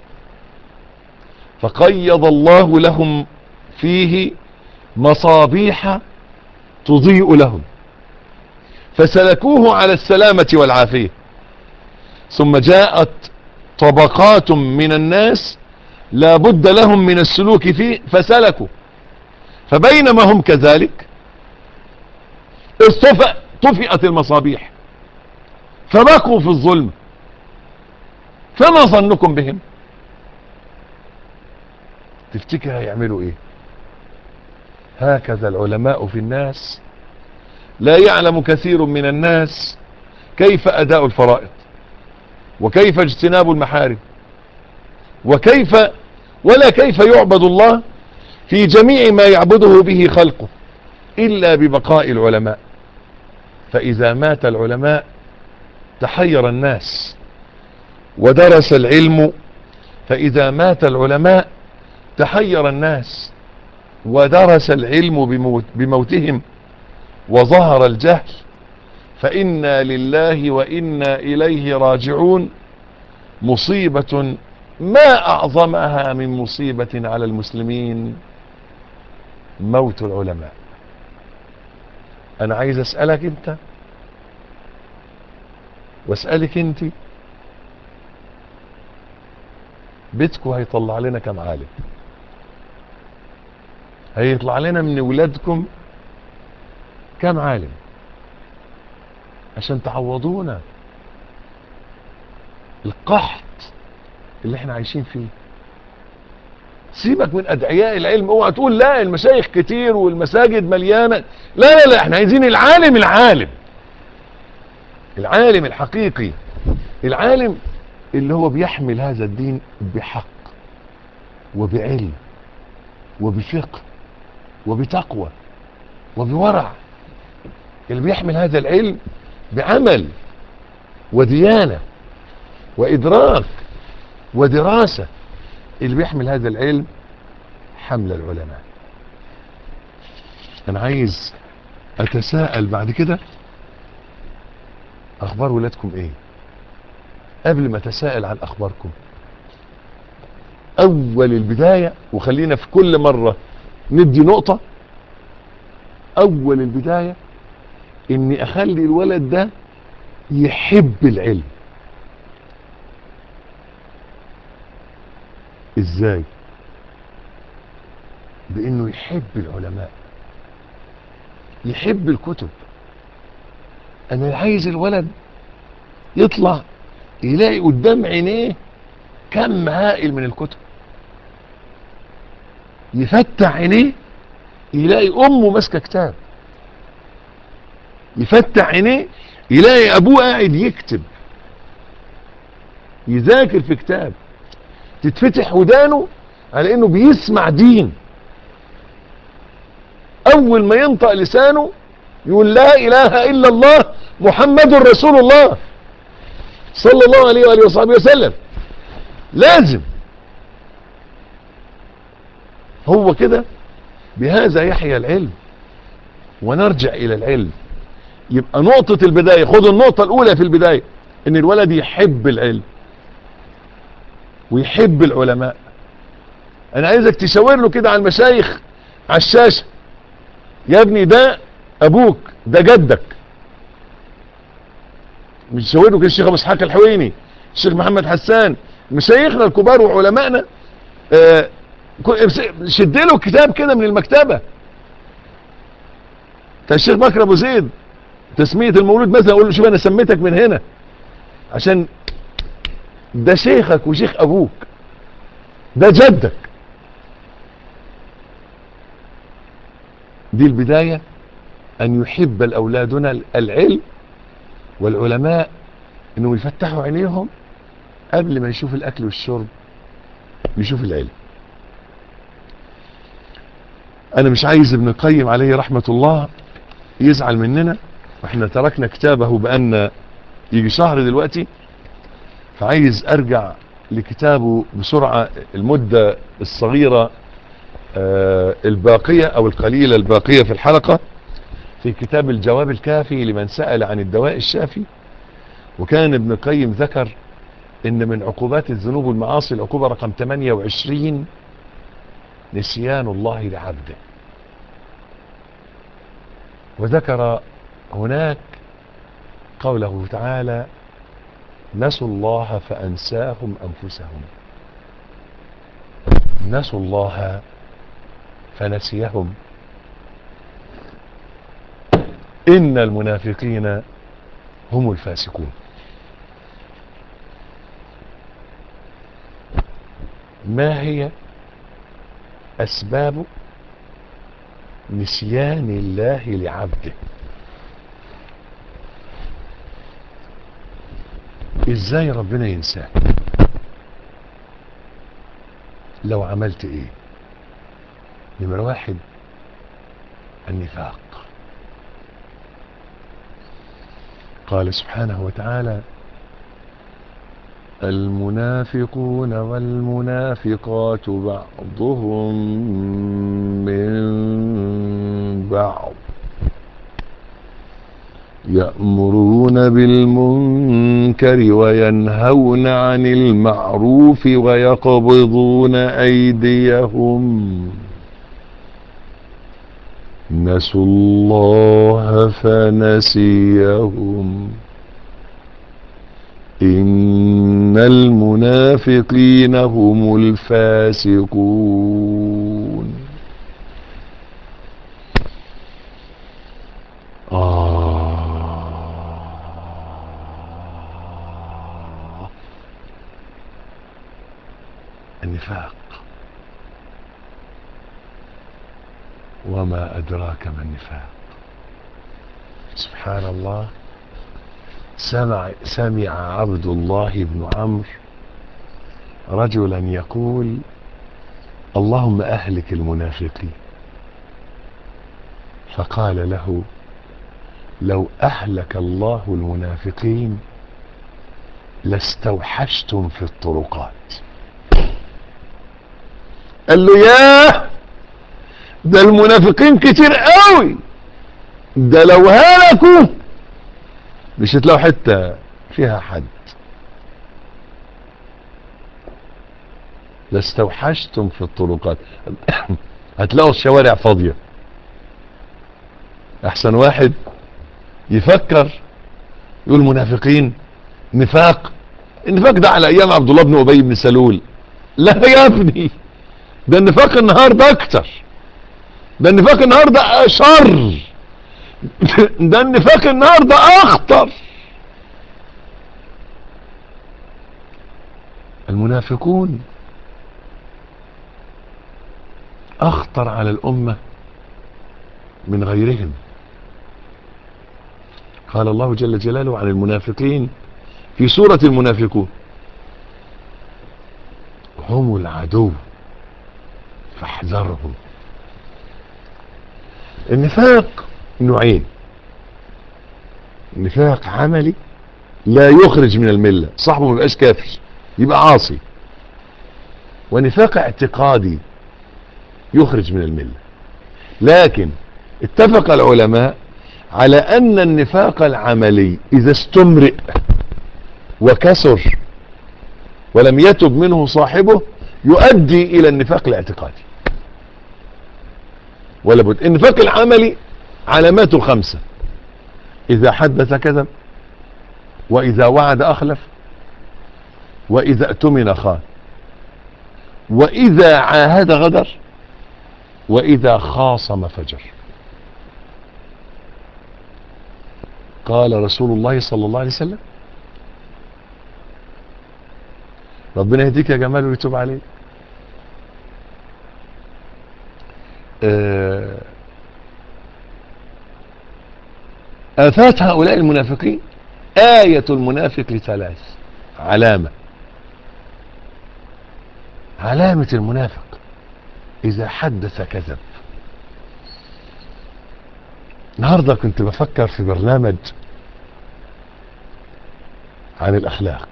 فقيض الله لهم فيه مصابيح تضيء لهم فسلكوه على السلامة والعافية ثم جاءت طبقات من الناس لا بد لهم من السلوك فيه فسلكوا فبينما هم كذلك اصطفأ طفئت المصابيح فبقوا في الظلم فما ظنكم بهم تفتكر هيعملوا ايه هكذا العلماء في الناس لا يعلم كثير من الناس كيف اداء الفرائض وكيف اجتناب المحارم وكيف ولا كيف يعبد الله في جميع ما يعبده به خلقه إلا ببقاء العلماء فإذا مات العلماء تحير الناس ودرس العلم فإذا مات العلماء تحير الناس ودرس العلم بموت بموتهم وظهر الجهل فإنا لله وإنا إليه راجعون مصيبة ما أعظمها من مصيبة على المسلمين موت العلماء أنا عايز أسألك أنت وأسألك أنت بيتكم هيطلع لنا كم عالم هيطلع لنا من ولادكم كم عالم عشان تعوضونا القحط اللي احنا عايشين فيه سيبك من ادعياء العلم اوعى تقول لا المشايخ كتير والمساجد مليانه لا لا لا احنا عايزين العالم العالم العالم الحقيقي العالم اللي هو بيحمل هذا الدين بحق وبعلم وبفقه وبتقوى وبورع اللي بيحمل هذا العلم بعمل وديانة وإدراك ودراسة اللي بيحمل هذا العلم حمل العلماء أنا عايز أتساءل بعد كده أخبار ولادكم إيه قبل ما أتساءل عن أخباركم أول البداية وخلينا في كل مرة ندي نقطة أول البداية إني أخلي الولد ده يحب العلم ازاي بانه يحب العلماء يحب الكتب انا عايز الولد يطلع يلاقي قدام عينيه كم هائل من الكتب يفتح عينيه يلاقي امه ماسكه كتاب يفتح عينيه يلاقي ابوه قاعد يكتب يذاكر في كتاب تتفتح ودانه على انه بيسمع دين اول ما ينطق لسانه يقول لا اله الا الله محمد رسول الله صلى الله عليه وآله وصحبه وسلم لازم هو كده بهذا يحيى العلم ونرجع الى العلم يبقى نقطة البداية خد النقطة الاولى في البداية ان الولد يحب العلم ويحب العلماء انا عايزك تشاور له كده على المشايخ على الشاشة يا ابني ده ابوك ده جدك مش تشاور له كده الشيخ ابو اسحاق الحويني الشيخ محمد حسان مشايخنا الكبار وعلمائنا آه شد له كتاب كده من المكتبة بتاع الشيخ بكر ابو زيد تسمية المولود مثلا اقول له شوف انا سميتك من هنا عشان ده شيخك وشيخ ابوك ده جدك دي البداية ان يحب الاولادنا العلم والعلماء انهم يفتحوا عينيهم قبل ما يشوف الاكل والشرب يشوف العلم انا مش عايز ابن القيم عليه رحمة الله يزعل مننا واحنا تركنا كتابه بان يجي شهر دلوقتي فعايز ارجع لكتابه بسرعة المدة الصغيرة آه الباقية او القليلة الباقية في الحلقة في كتاب الجواب الكافي لمن سأل عن الدواء الشافي وكان ابن القيم ذكر ان من عقوبات الذنوب والمعاصي العقوبة رقم 28 نسيان الله لعبده وذكر هناك قوله تعالى نسوا الله فأنساهم أنفسهم نسوا الله فنسيهم إن المنافقين هم الفاسقون ما هي أسباب نسيان الله لعبده ازاي ربنا ينساك لو عملت ايه نمرة واحد النفاق قال سبحانه وتعالى المنافقون والمنافقات بعضهم من بعض يأمرون بالمنكر وينهون عن المعروف ويقبضون أيديهم نسوا الله فنسيهم إن المنافقين هم الفاسقون آه النفاق وما أدراك ما النفاق سبحان الله سمع, سمع عبد الله بن عمرو رجلا يقول اللهم أهلك المنافقين فقال له لو أهلك الله المنافقين لاستوحشتم في الطرقات قال له ياه ده المنافقين كتير قوي ده لو هلكوا مش هتلاقوا حتة فيها حد لاستوحشتم في الطرقات هتلاقوا الشوارع فاضية احسن واحد يفكر يقول منافقين نفاق النفاق ده على ايام عبد الله بن ابي بن سلول لا يا ابني ده النفاق النهارده اكتر ده النفاق النهارده اشر ده النفاق النهارده اخطر المنافقون اخطر على الامه من غيرهم قال الله جل جلاله عن المنافقين في سورة المنافقون هم العدو فاحذرهم النفاق نوعين نفاق عملي لا يخرج من الملة صاحبه ما يبقاش كافر يبقى عاصي ونفاق اعتقادي يخرج من الملة لكن اتفق العلماء على ان النفاق العملي اذا استمرئ وكسر ولم يتب منه صاحبه يؤدي الى النفاق الاعتقادي ولا بد النفاق العملي علاماته خمسة اذا حدث كذب واذا وعد اخلف واذا اؤتمن خان واذا عاهد غدر واذا خاصم فجر قال رسول الله صلى الله عليه وسلم ربنا يهديك يا جمال ويتوب عليك آه، آفات هؤلاء المنافقين آية المنافق لثلاث علامة علامة المنافق إذا حدث كذب النهاردة كنت بفكر في برنامج عن الأخلاق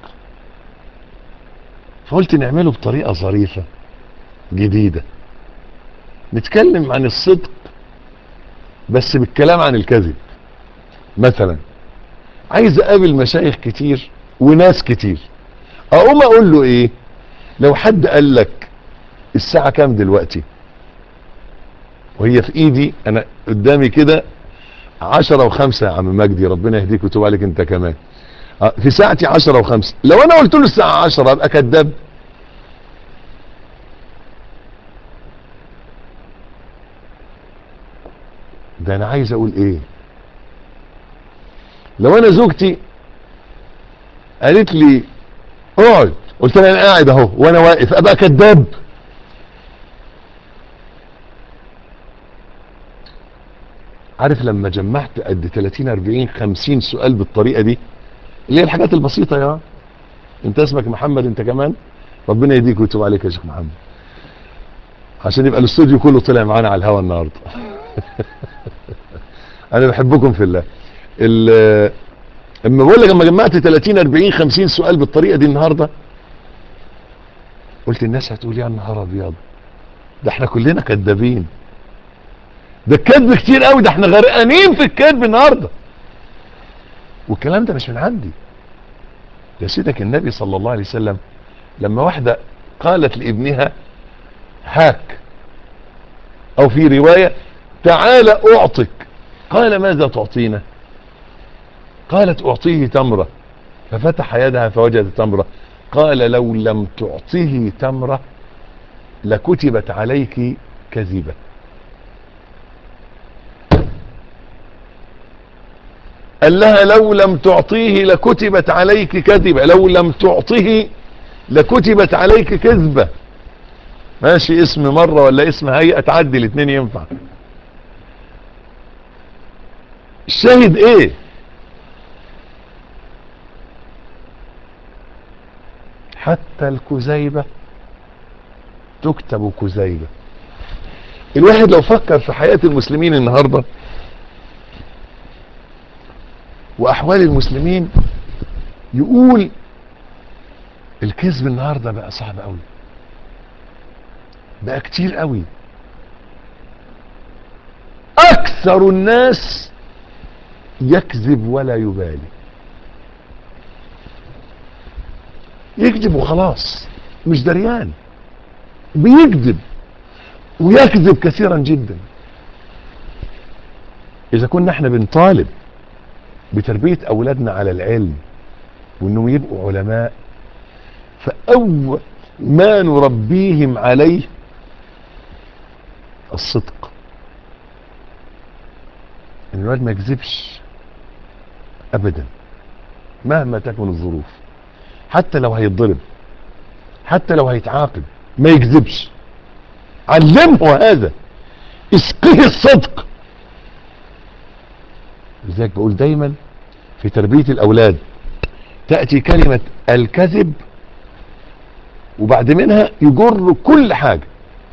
فقلت نعمله بطريقة ظريفة جديدة نتكلم عن الصدق بس بالكلام عن الكذب مثلا عايز اقابل مشايخ كتير وناس كتير اقوم اقول له ايه لو حد قال لك الساعة كام دلوقتي وهي في ايدي انا قدامي كده عشرة وخمسة يا عم مجدي ربنا يهديك ويتوب عليك انت كمان آه، في ساعتي عشرة وخمسة لو انا قلت له الساعة عشرة ابقى كذاب ده انا عايز اقول ايه لو انا زوجتي قالت لي اقعد قلت لها انا قاعد اهو وانا واقف ابقى كذاب عارف لما جمعت قد 30 40 50 سؤال بالطريقه دي اللي هي الحاجات البسيطه يا انت اسمك محمد انت كمان ربنا يهديك ويتوب عليك يا شيخ محمد عشان يبقى الاستوديو كله طلع معانا على الهوا النهارده انا بحبكم في الله ال- اما بقول لك اما جمعت 30 40 50 سؤال بالطريقه دي النهارده قلت الناس هتقول يا نهار ابيض ده احنا كلنا كذابين ده الكذب كتير قوي ده احنا غرقانين في الكذب النهارده والكلام ده مش من عندي ده سيدك النبي صلى الله عليه وسلم لما واحده قالت لابنها هاك او في روايه تعال اعطك قال ماذا تعطينا قالت اعطيه تمره ففتح يدها فوجد تمره قال لو لم تعطيه تمره لكتبت عليك كذبه قال لها لو لم تعطيه لكتبت عليك كذبه لو لم تعطيه لكتبت عليك كذبه ماشي اسم مرة ولا اسم هيئة تعدي الاثنين ينفع الشاهد ايه حتى الكذيبة تكتب كذيبة الواحد لو فكر في حياة المسلمين النهاردة واحوال المسلمين يقول الكذب النهارده بقى صعب قوي بقى كتير قوي اكثر الناس يكذب ولا يبالي يكذب وخلاص مش دريان بيكذب ويكذب كثيرا جدا اذا كنا احنا بنطالب بتربية اولادنا على العلم وانهم يبقوا علماء فاول ما نربيهم عليه الصدق ان الولد ما يكذبش ابدا مهما تكن الظروف حتى لو هيتضرب حتى لو هيتعاقب ما يكذبش علمه هذا اسقيه الصدق لذلك بقول دايما في تربية الاولاد تأتي كلمة الكذب وبعد منها يجر كل حاجة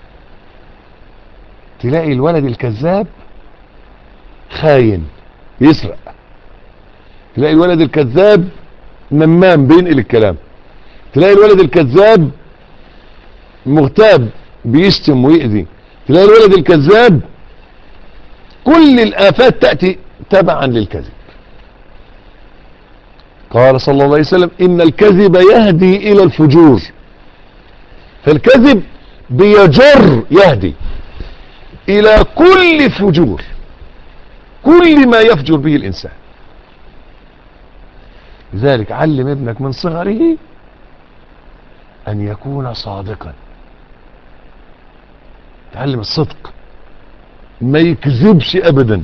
تلاقي الولد الكذاب خاين يسرق تلاقي الولد الكذاب نمام بينقل الكلام تلاقي الولد الكذاب مغتاب بيشتم ويأذي تلاقي الولد الكذاب كل الآفات تأتي تبعا للكذب قال صلى الله عليه وسلم إن الكذب يهدي إلى الفجور فالكذب بيجر يهدي إلى كل فجور كل ما يفجر به الإنسان لذلك علم ابنك من صغره أن يكون صادقا تعلم الصدق ما يكذبش أبدا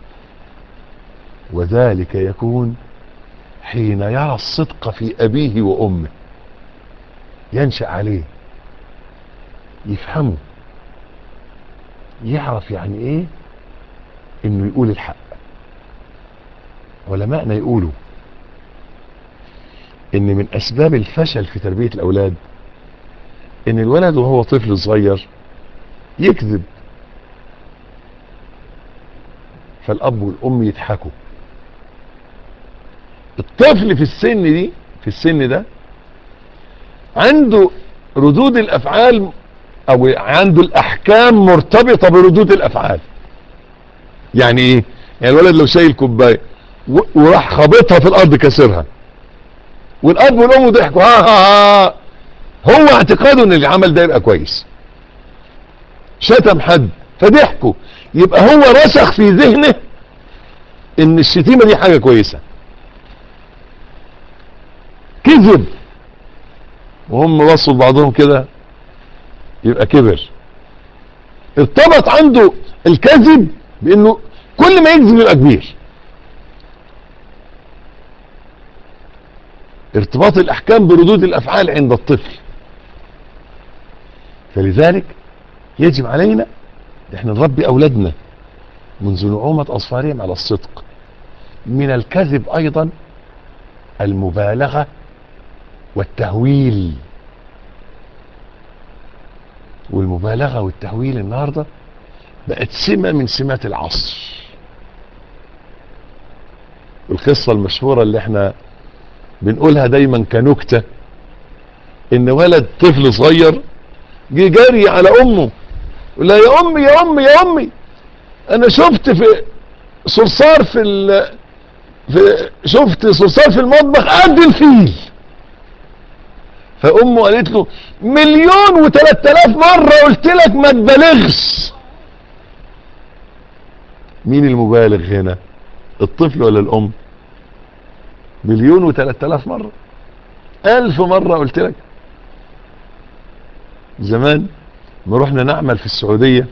وذلك يكون حين يرى الصدق في أبيه وأمه ينشأ عليه يفهمه يعرف يعني ايه انه يقول الحق علماءنا يقولوا ان من اسباب الفشل في تربية الاولاد ان الولد وهو طفل صغير يكذب فالاب والام يضحكوا الطفل في السن دي في السن ده عنده ردود الافعال او عنده الاحكام مرتبطة بردود الافعال يعني ايه يعني الولد لو شايل كوبايه و- وراح خابطها في الارض كسرها والاب والام ضحكوا ها ها ها هو اعتقاده ان العمل ده يبقى كويس شتم حد فضحكوا يبقى هو رسخ في ذهنه ان الشتيمه دي حاجه كويسه كذب وهم بصوا لبعضهم كده يبقى كبر ارتبط عنده الكذب بانه كل ما يكذب يبقى كبير ارتباط الاحكام بردود الافعال عند الطفل فلذلك يجب علينا احنا نربي اولادنا منذ نعومة اظفارهم على الصدق من الكذب ايضا المبالغة والتهويل والمبالغة والتهويل النهاردة بقت سمة من سمات العصر القصة المشهورة اللي احنا بنقولها دايما كنكتة ان ولد طفل صغير جه جاري على امه يقول لها يا امي يا امي يا امي انا شفت في صرصار في ال في شفت صرصار في المطبخ قد الفيل فامه قالت له مليون وثلاث الاف مرة قلت لك ما تبالغش مين المبالغ هنا الطفل ولا الام مليون وثلاث الاف مرة الف مرة قلت لك زمان ما رحنا نعمل في السعودية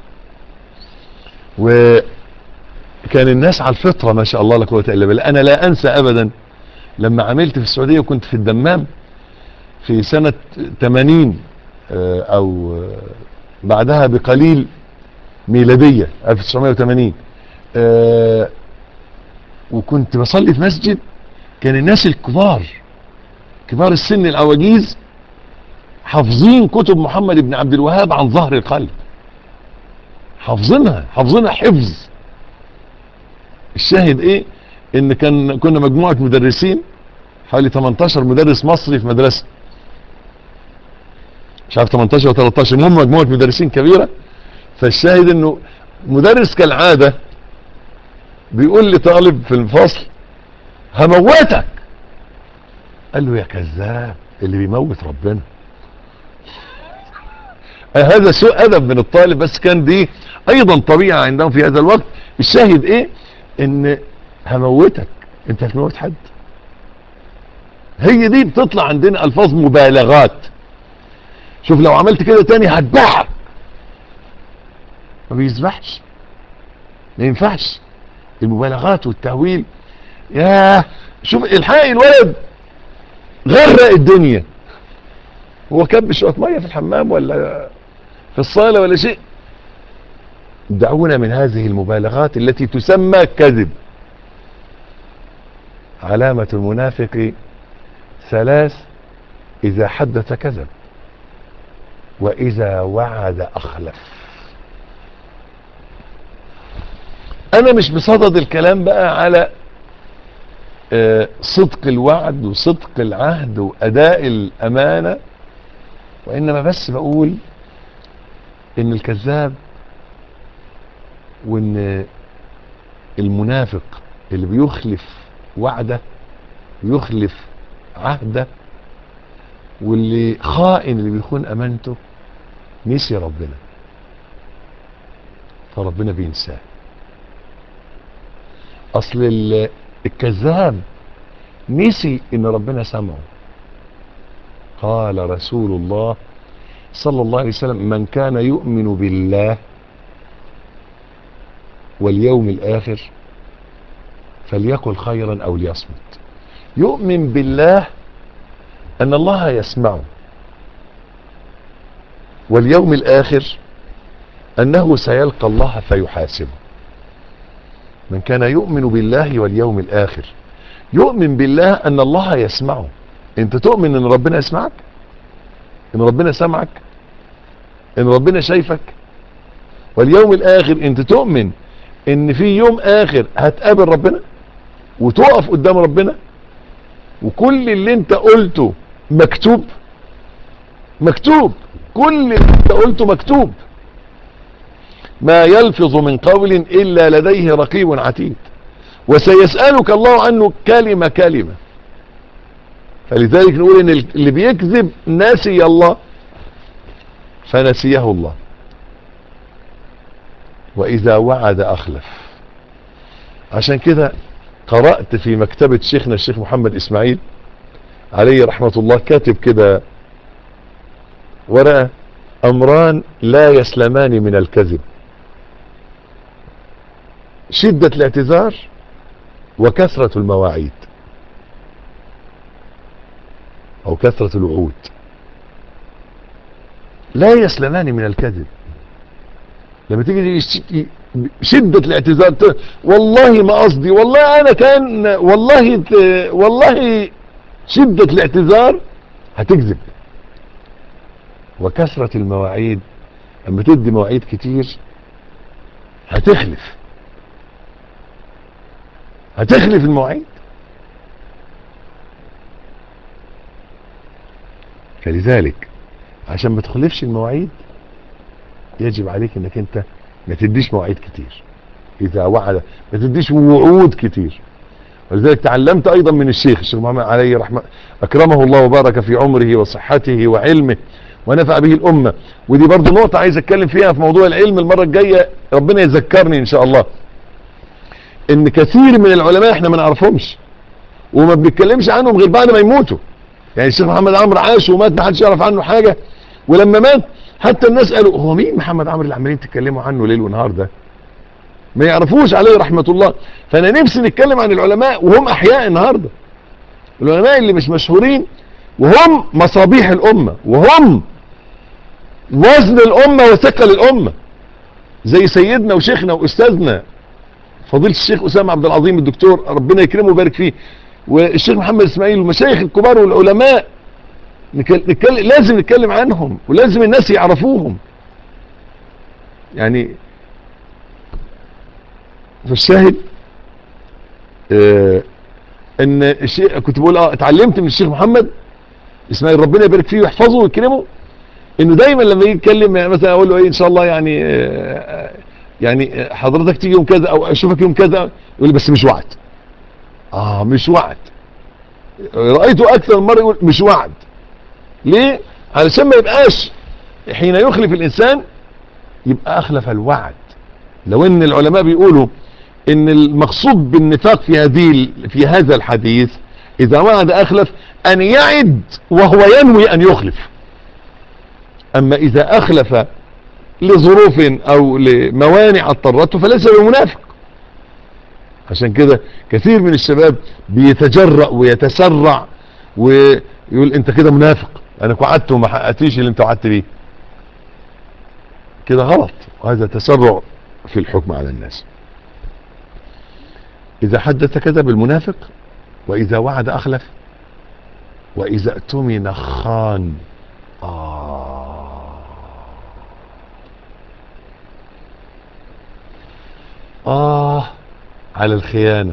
وكان الناس على الفطرة ما شاء الله لا قوة الا بالله انا لا انسى ابدا لما عملت في السعودية وكنت في الدمام في سنة 80 آه، او آه، بعدها بقليل ميلادية 1980 آه، وكنت بصلي في مسجد كان الناس الكبار كبار السن العواجيز حافظين كتب محمد بن عبد الوهاب عن ظهر القلب حافظينها حافظينها حفظ الشاهد ايه ان كان كنا مجموعة مدرسين حوالي 18 مدرس مصري في مدرسة مش عارف 18 و 13 المهم مجموعة مدرسين كبيرة فالشاهد انه مدرس كالعادة بيقول لطالب في الفصل هموتك قال له يا كذاب اللي بيموت ربنا هذا سوء ادب من الطالب بس كان دي ايضا طبيعة عندهم في هذا الوقت الشاهد ايه ان هموتك انت هتموت حد هي دي بتطلع عندنا الفاظ مبالغات شوف لو عملت كده تاني هتبعك ما بيسبحش ما ينفعش المبالغات والتهويل يا شوف الحقي الولد غرق الدنيا هو كب شويه ميه في الحمام ولا في الصاله ولا شيء دعونا من هذه المبالغات التي تسمى كذب علامة المنافق ثلاث إذا حدث كذب وإذا وعد أخلف أنا مش بصدد الكلام بقى على آه، صدق الوعد وصدق العهد وأداء الأمانة وإنما بس بقول إن الكذاب وإن المنافق اللي بيخلف وعده ويخلف عهده واللي خائن اللي بيخون امانته نسي ربنا فربنا بينساه اصل ال- الكذاب نسي ان ربنا سمعه قال رسول الله صلى الله عليه وسلم من كان يؤمن بالله واليوم الاخر فليقل خيرا او ليصمت يؤمن بالله ان الله يسمعه واليوم الاخر انه سيلقى الله فيحاسبه من كان يؤمن بالله واليوم الاخر يؤمن بالله ان الله يسمعه انت تؤمن ان ربنا يسمعك ان ربنا سمعك ان ربنا شايفك واليوم الاخر انت تؤمن ان في يوم اخر هتقابل ربنا وتقف قدام ربنا وكل اللي انت قلته مكتوب مكتوب كل اللي انت قلته مكتوب ما يلفظ من قول الا لديه رقيب عتيد وسيسألك الله عنه كلمة كلمة فلذلك نقول ان اللي بيكذب ناسي الله فنسيه الله واذا وعد اخلف عشان كده قرأت في مكتبة شيخنا الشيخ محمد اسماعيل عليه رحمة الله كاتب كده ورقة امران لا يسلمان من الكذب شدة الاعتذار وكثرة المواعيد او كثرة الوعود لا يسلمان من الكذب لما تيجي تشتكي شدة الاعتذار ت- والله ما قصدي والله انا كان والله ت- والله شدة الاعتذار هتكذب وكثرة المواعيد اما تدي مواعيد كتير هتخلف هتخلف المواعيد فلذلك عشان ما تخلفش المواعيد يجب عليك انك انت ما تديش مواعيد كتير اذا وعد ما تديش وعود كتير ولذلك تعلمت ايضا من الشيخ الشيخ محمد عليه رحمه اكرمه الله وبارك في عمره وصحته وعلمه ونفع به الامه ودي برضو نقطه عايز اتكلم فيها في موضوع العلم المره الجايه ربنا يذكرني ان شاء الله ان كثير من العلماء احنا ما نعرفهمش وما بنتكلمش عنهم غير بعد ما يموتوا يعني الشيخ محمد عمرو عاش ومات ما حدش يعرف عنه حاجه ولما مات حتى الناس قالوا هو مين محمد عمرو اللي عمالين تتكلموا عنه ليل ونهار ده ما يعرفوش عليه رحمه الله فانا نفسي نتكلم عن العلماء وهم احياء النهارده العلماء اللي مش مشهورين وهم مصابيح الامه وهم وزن الامه وثقل الامه زي سيدنا وشيخنا واستاذنا فضيله الشيخ اسامه عبد العظيم الدكتور ربنا يكرمه ويبارك فيه والشيخ محمد اسماعيل والمشايخ الكبار والعلماء نتكلم نتكلم لازم نتكلم عنهم ولازم الناس يعرفوهم يعني فالشاهد آه ان الشيء كنت بقول اه اتعلمت من الشيخ محمد اسماعيل ربنا يبارك فيه ويحفظه ويكرمه انه دايما لما يجي يتكلم يعني مثلا اقول له ايه ان شاء الله يعني آه يعني حضرتك تيجي يوم كذا او اشوفك يوم كذا يقول لي بس مش وعد اه مش وعد رأيته اكثر من مرة يقول مش وعد ليه علشان ما يبقاش حين يخلف الانسان يبقى اخلف الوعد لو ان العلماء بيقولوا ان المقصود بالنفاق في هذه في هذا الحديث اذا وعد اخلف ان يعد وهو ينوي ان يخلف اما اذا اخلف لظروف او لموانع اضطرته فليس بمنافق عشان كده كثير من الشباب بيتجرأ ويتسرع ويقول انت كده منافق انا وعدت وما حققتيش اللي انت وعدت بيه كده غلط وهذا تسرع في الحكم على الناس اذا حدث كذب المنافق واذا وعد اخلف واذا اؤتمن خان آه آه على الخيانة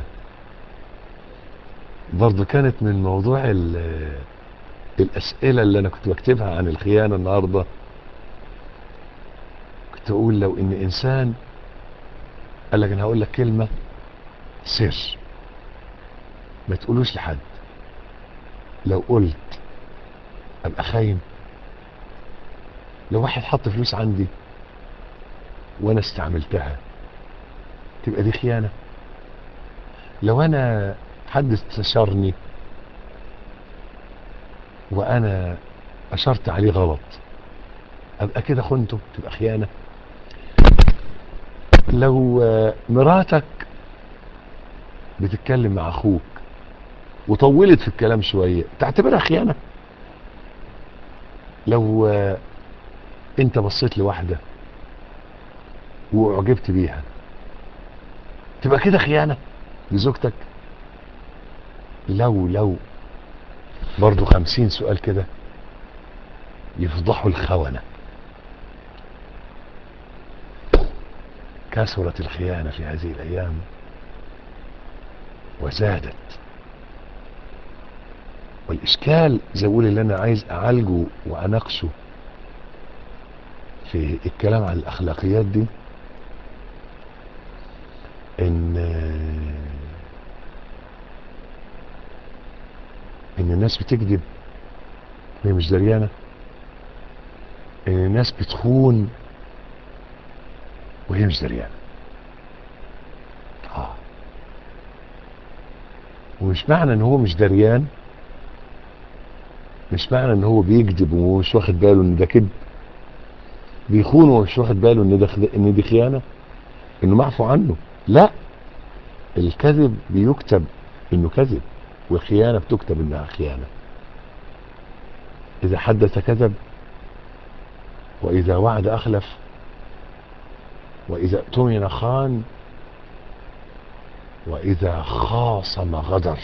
برضو كانت من موضوع الأسئلة اللي أنا كنت بكتبها عن الخيانة النهاردة كنت أقول لو إن إنسان قال لك أنا هقول لك كلمة سر ما تقولوش لحد لو قلت أبقى خاين لو واحد حط فلوس عندي وأنا استعملتها تبقى دي خيانة لو انا حد استشارني وانا اشرت عليه غلط ابقى كده خنته تبقى خيانة لو مراتك بتتكلم مع اخوك وطولت في الكلام شوية تعتبرها خيانة لو انت بصيت لواحدة واعجبت بيها تبقى كده خيانة لزوجتك لو لو برضو خمسين سؤال كده يفضحوا الخونة كثرت الخيانة في هذه الأيام وزادت والإشكال زي أقول اللي أنا عايز أعالجه وأناقشه في الكلام عن الأخلاقيات دي ان ان الناس بتكذب وهي مش دريانه ان الناس بتخون وهي مش دريانه اه ومش معنى ان هو مش دريان مش معنى ان هو بيكذب ومش واخد باله ان ده كذب بيخون ومش واخد باله ان ده ان دي خيانه انه معفو عنه لا الكذب بيكتب انه كذب والخيانة بتكتب انها خيانة اذا حدث كذب واذا وعد اخلف واذا اؤتمن خان واذا خاصم غدر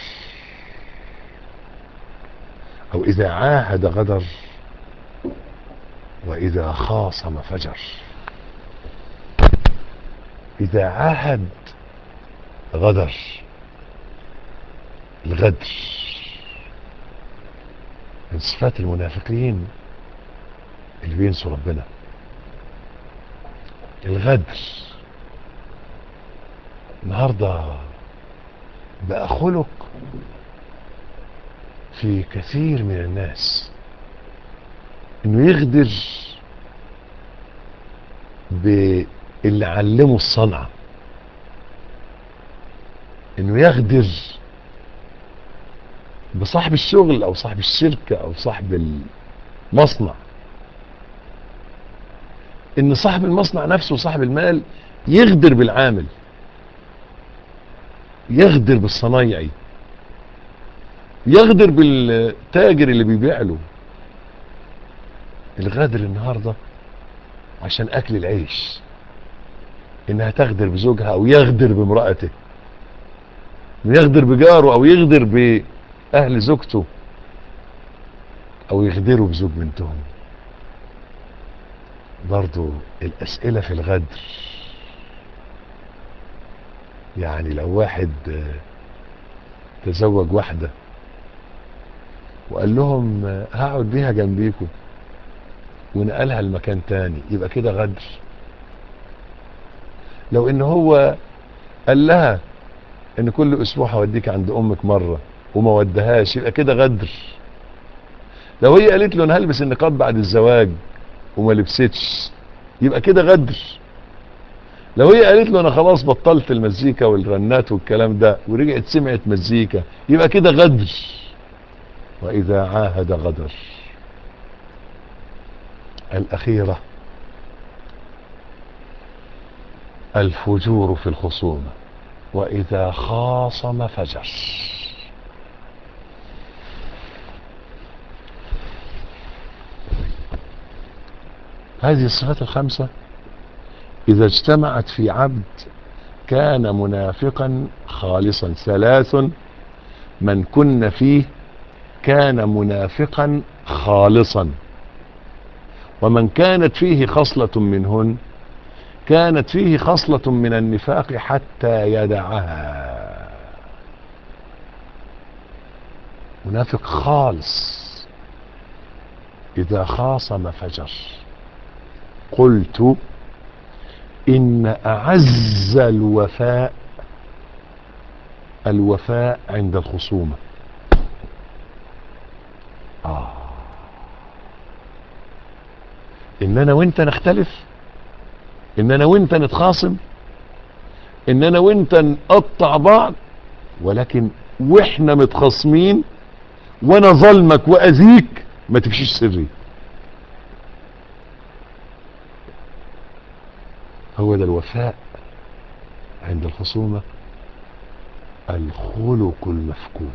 او اذا عاهد غدر واذا خاصم فجر اذا عاهد غدر الغدر من صفات المنافقين اللي بينسوا ربنا الغدر النهاردة بقى خلق في كثير من الناس انه يغدر باللي علمه الصنعه انه يغدر بصاحب الشغل او صاحب الشركة او صاحب المصنع ان صاحب المصنع نفسه صاحب المال يغدر بالعامل يغدر بالصنايعي يغدر بالتاجر اللي بيبيع له الغدر النهارده عشان اكل العيش انها تغدر بزوجها او يغدر بامرأته يغدر بجاره او يغدر باهل زوجته او يغدروا بزوج بنتهم برضو الاسئلة في الغدر يعني لو واحد تزوج واحدة وقال لهم آه، هقعد بيها جنبيكم ونقلها لمكان تاني يبقى كده غدر لو ان هو قال لها ان كل اسبوع هوديك عند امك مرة وما ودهاش يبقى كده غدر لو هي قالت له انا هلبس النقاب بعد الزواج وما لبستش يبقى كده غدر لو هي قالت له انا خلاص بطلت المزيكا والرنات والكلام ده ورجعت سمعت مزيكا يبقى كده غدر واذا عاهد غدر الاخيرة الفجور في الخصومة واذا خاصم فجر هذه الصفات الخمسة إذا اجتمعت في عبد كان منافقا خالصا ثلاث من كن فيه كان منافقا خالصا ومن كانت فيه خصلة منهن كانت فيه خصلة من النفاق حتى يدعها منافق خالص إذا خاصم فجر قلت إن أعز الوفاء الوفاء عند الخصومة آه إن أنا وإنت نختلف إن أنا وإنت نتخاصم إن أنا وإنت نقطع بعض ولكن وإحنا متخاصمين وأنا ظلمك وأذيك ما تفشيش سري هو ده الوفاء عند الخصومة الخلق المفقود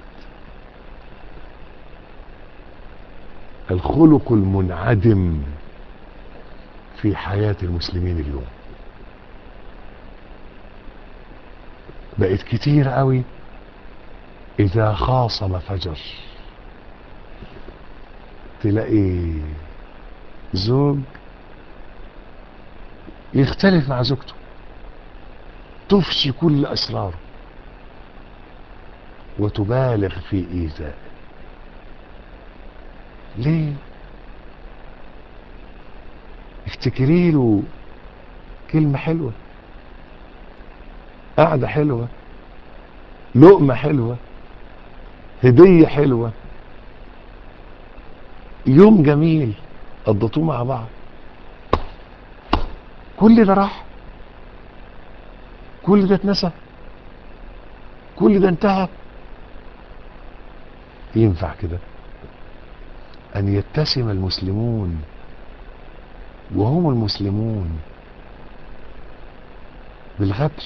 الخلق المنعدم في حياة المسلمين اليوم بقت كتير قوي اذا خاصم فجر تلاقي زوج يختلف مع زوجته تفشي كل اسراره وتبالغ في ايذائه ليه افتكري له كلمة حلوة قعدة حلوة لقمة حلوة هدية حلوة يوم جميل قضيتوه مع بعض كل ده راح كل ده اتنسى كل ده انتهى ينفع كده ان يتسم المسلمون وهم المسلمون بالغدر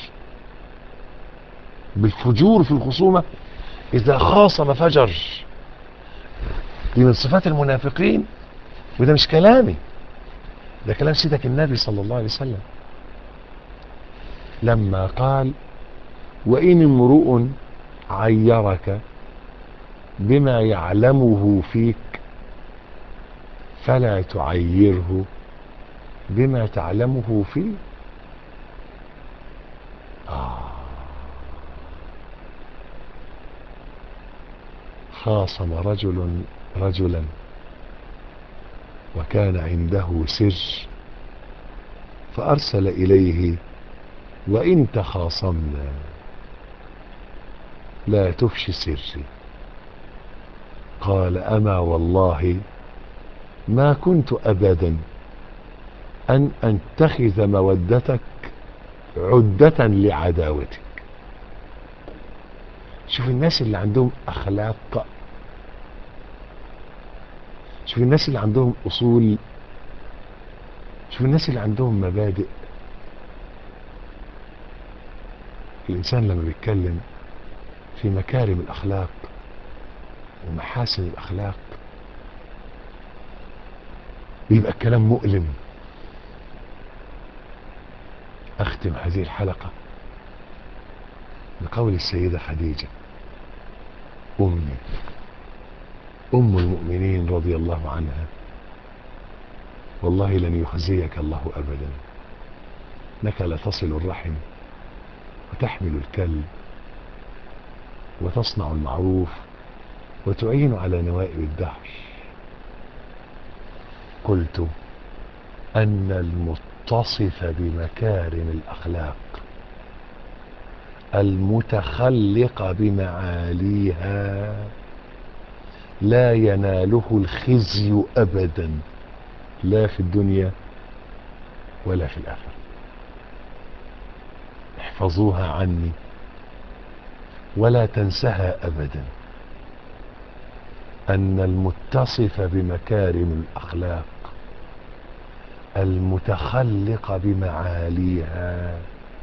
بالفجور في الخصومة اذا خاصم فجر دي من صفات المنافقين وده مش كلامي ده كلام سيدك النبي صلى الله عليه وسلم لما قال وإن امرؤ عيرك بما يعلمه فيك فلا تعيره بما تعلمه فيه آه. خاصم رجل رجلا وكان عنده سر فأرسل إليه وإن تخاصمنا لا تفشي سري قال أما والله ما كنت أبدا أن أنتخذ مودتك عدة لعداوتك شوف الناس اللي عندهم أخلاق شوف الناس اللي عندهم أصول شوف الناس اللي عندهم مبادئ الإنسان لما بيتكلم في مكارم الأخلاق ومحاسن الأخلاق بيبقى الكلام مؤلم أختم هذه الحلقة بقول السيدة خديجة أمي أم المؤمنين رضي الله عنها والله لن يخزيك الله أبدا انك لتصل الرحم وتحمل الكلب وتصنع المعروف وتعين على نوائب الدهر قلت أن المتصف بمكارم الأخلاق المتخلق بمعاليها لا يناله الخزي أبدا لا في الدنيا ولا في الآخرة احفظوها عني ولا تنسها أبدا أن المتصف بمكارم الأخلاق المتخلق بمعاليها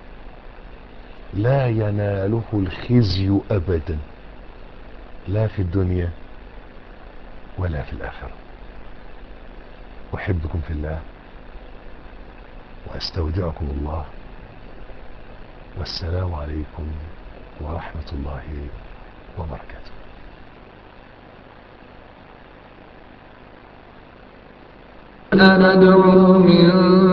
لا يناله الخزي أبدا لا في الدنيا ولا في الآخرة أحبكم في الله وأستودعكم الله والسلام عليكم ورحمة الله وبركاته أندعو من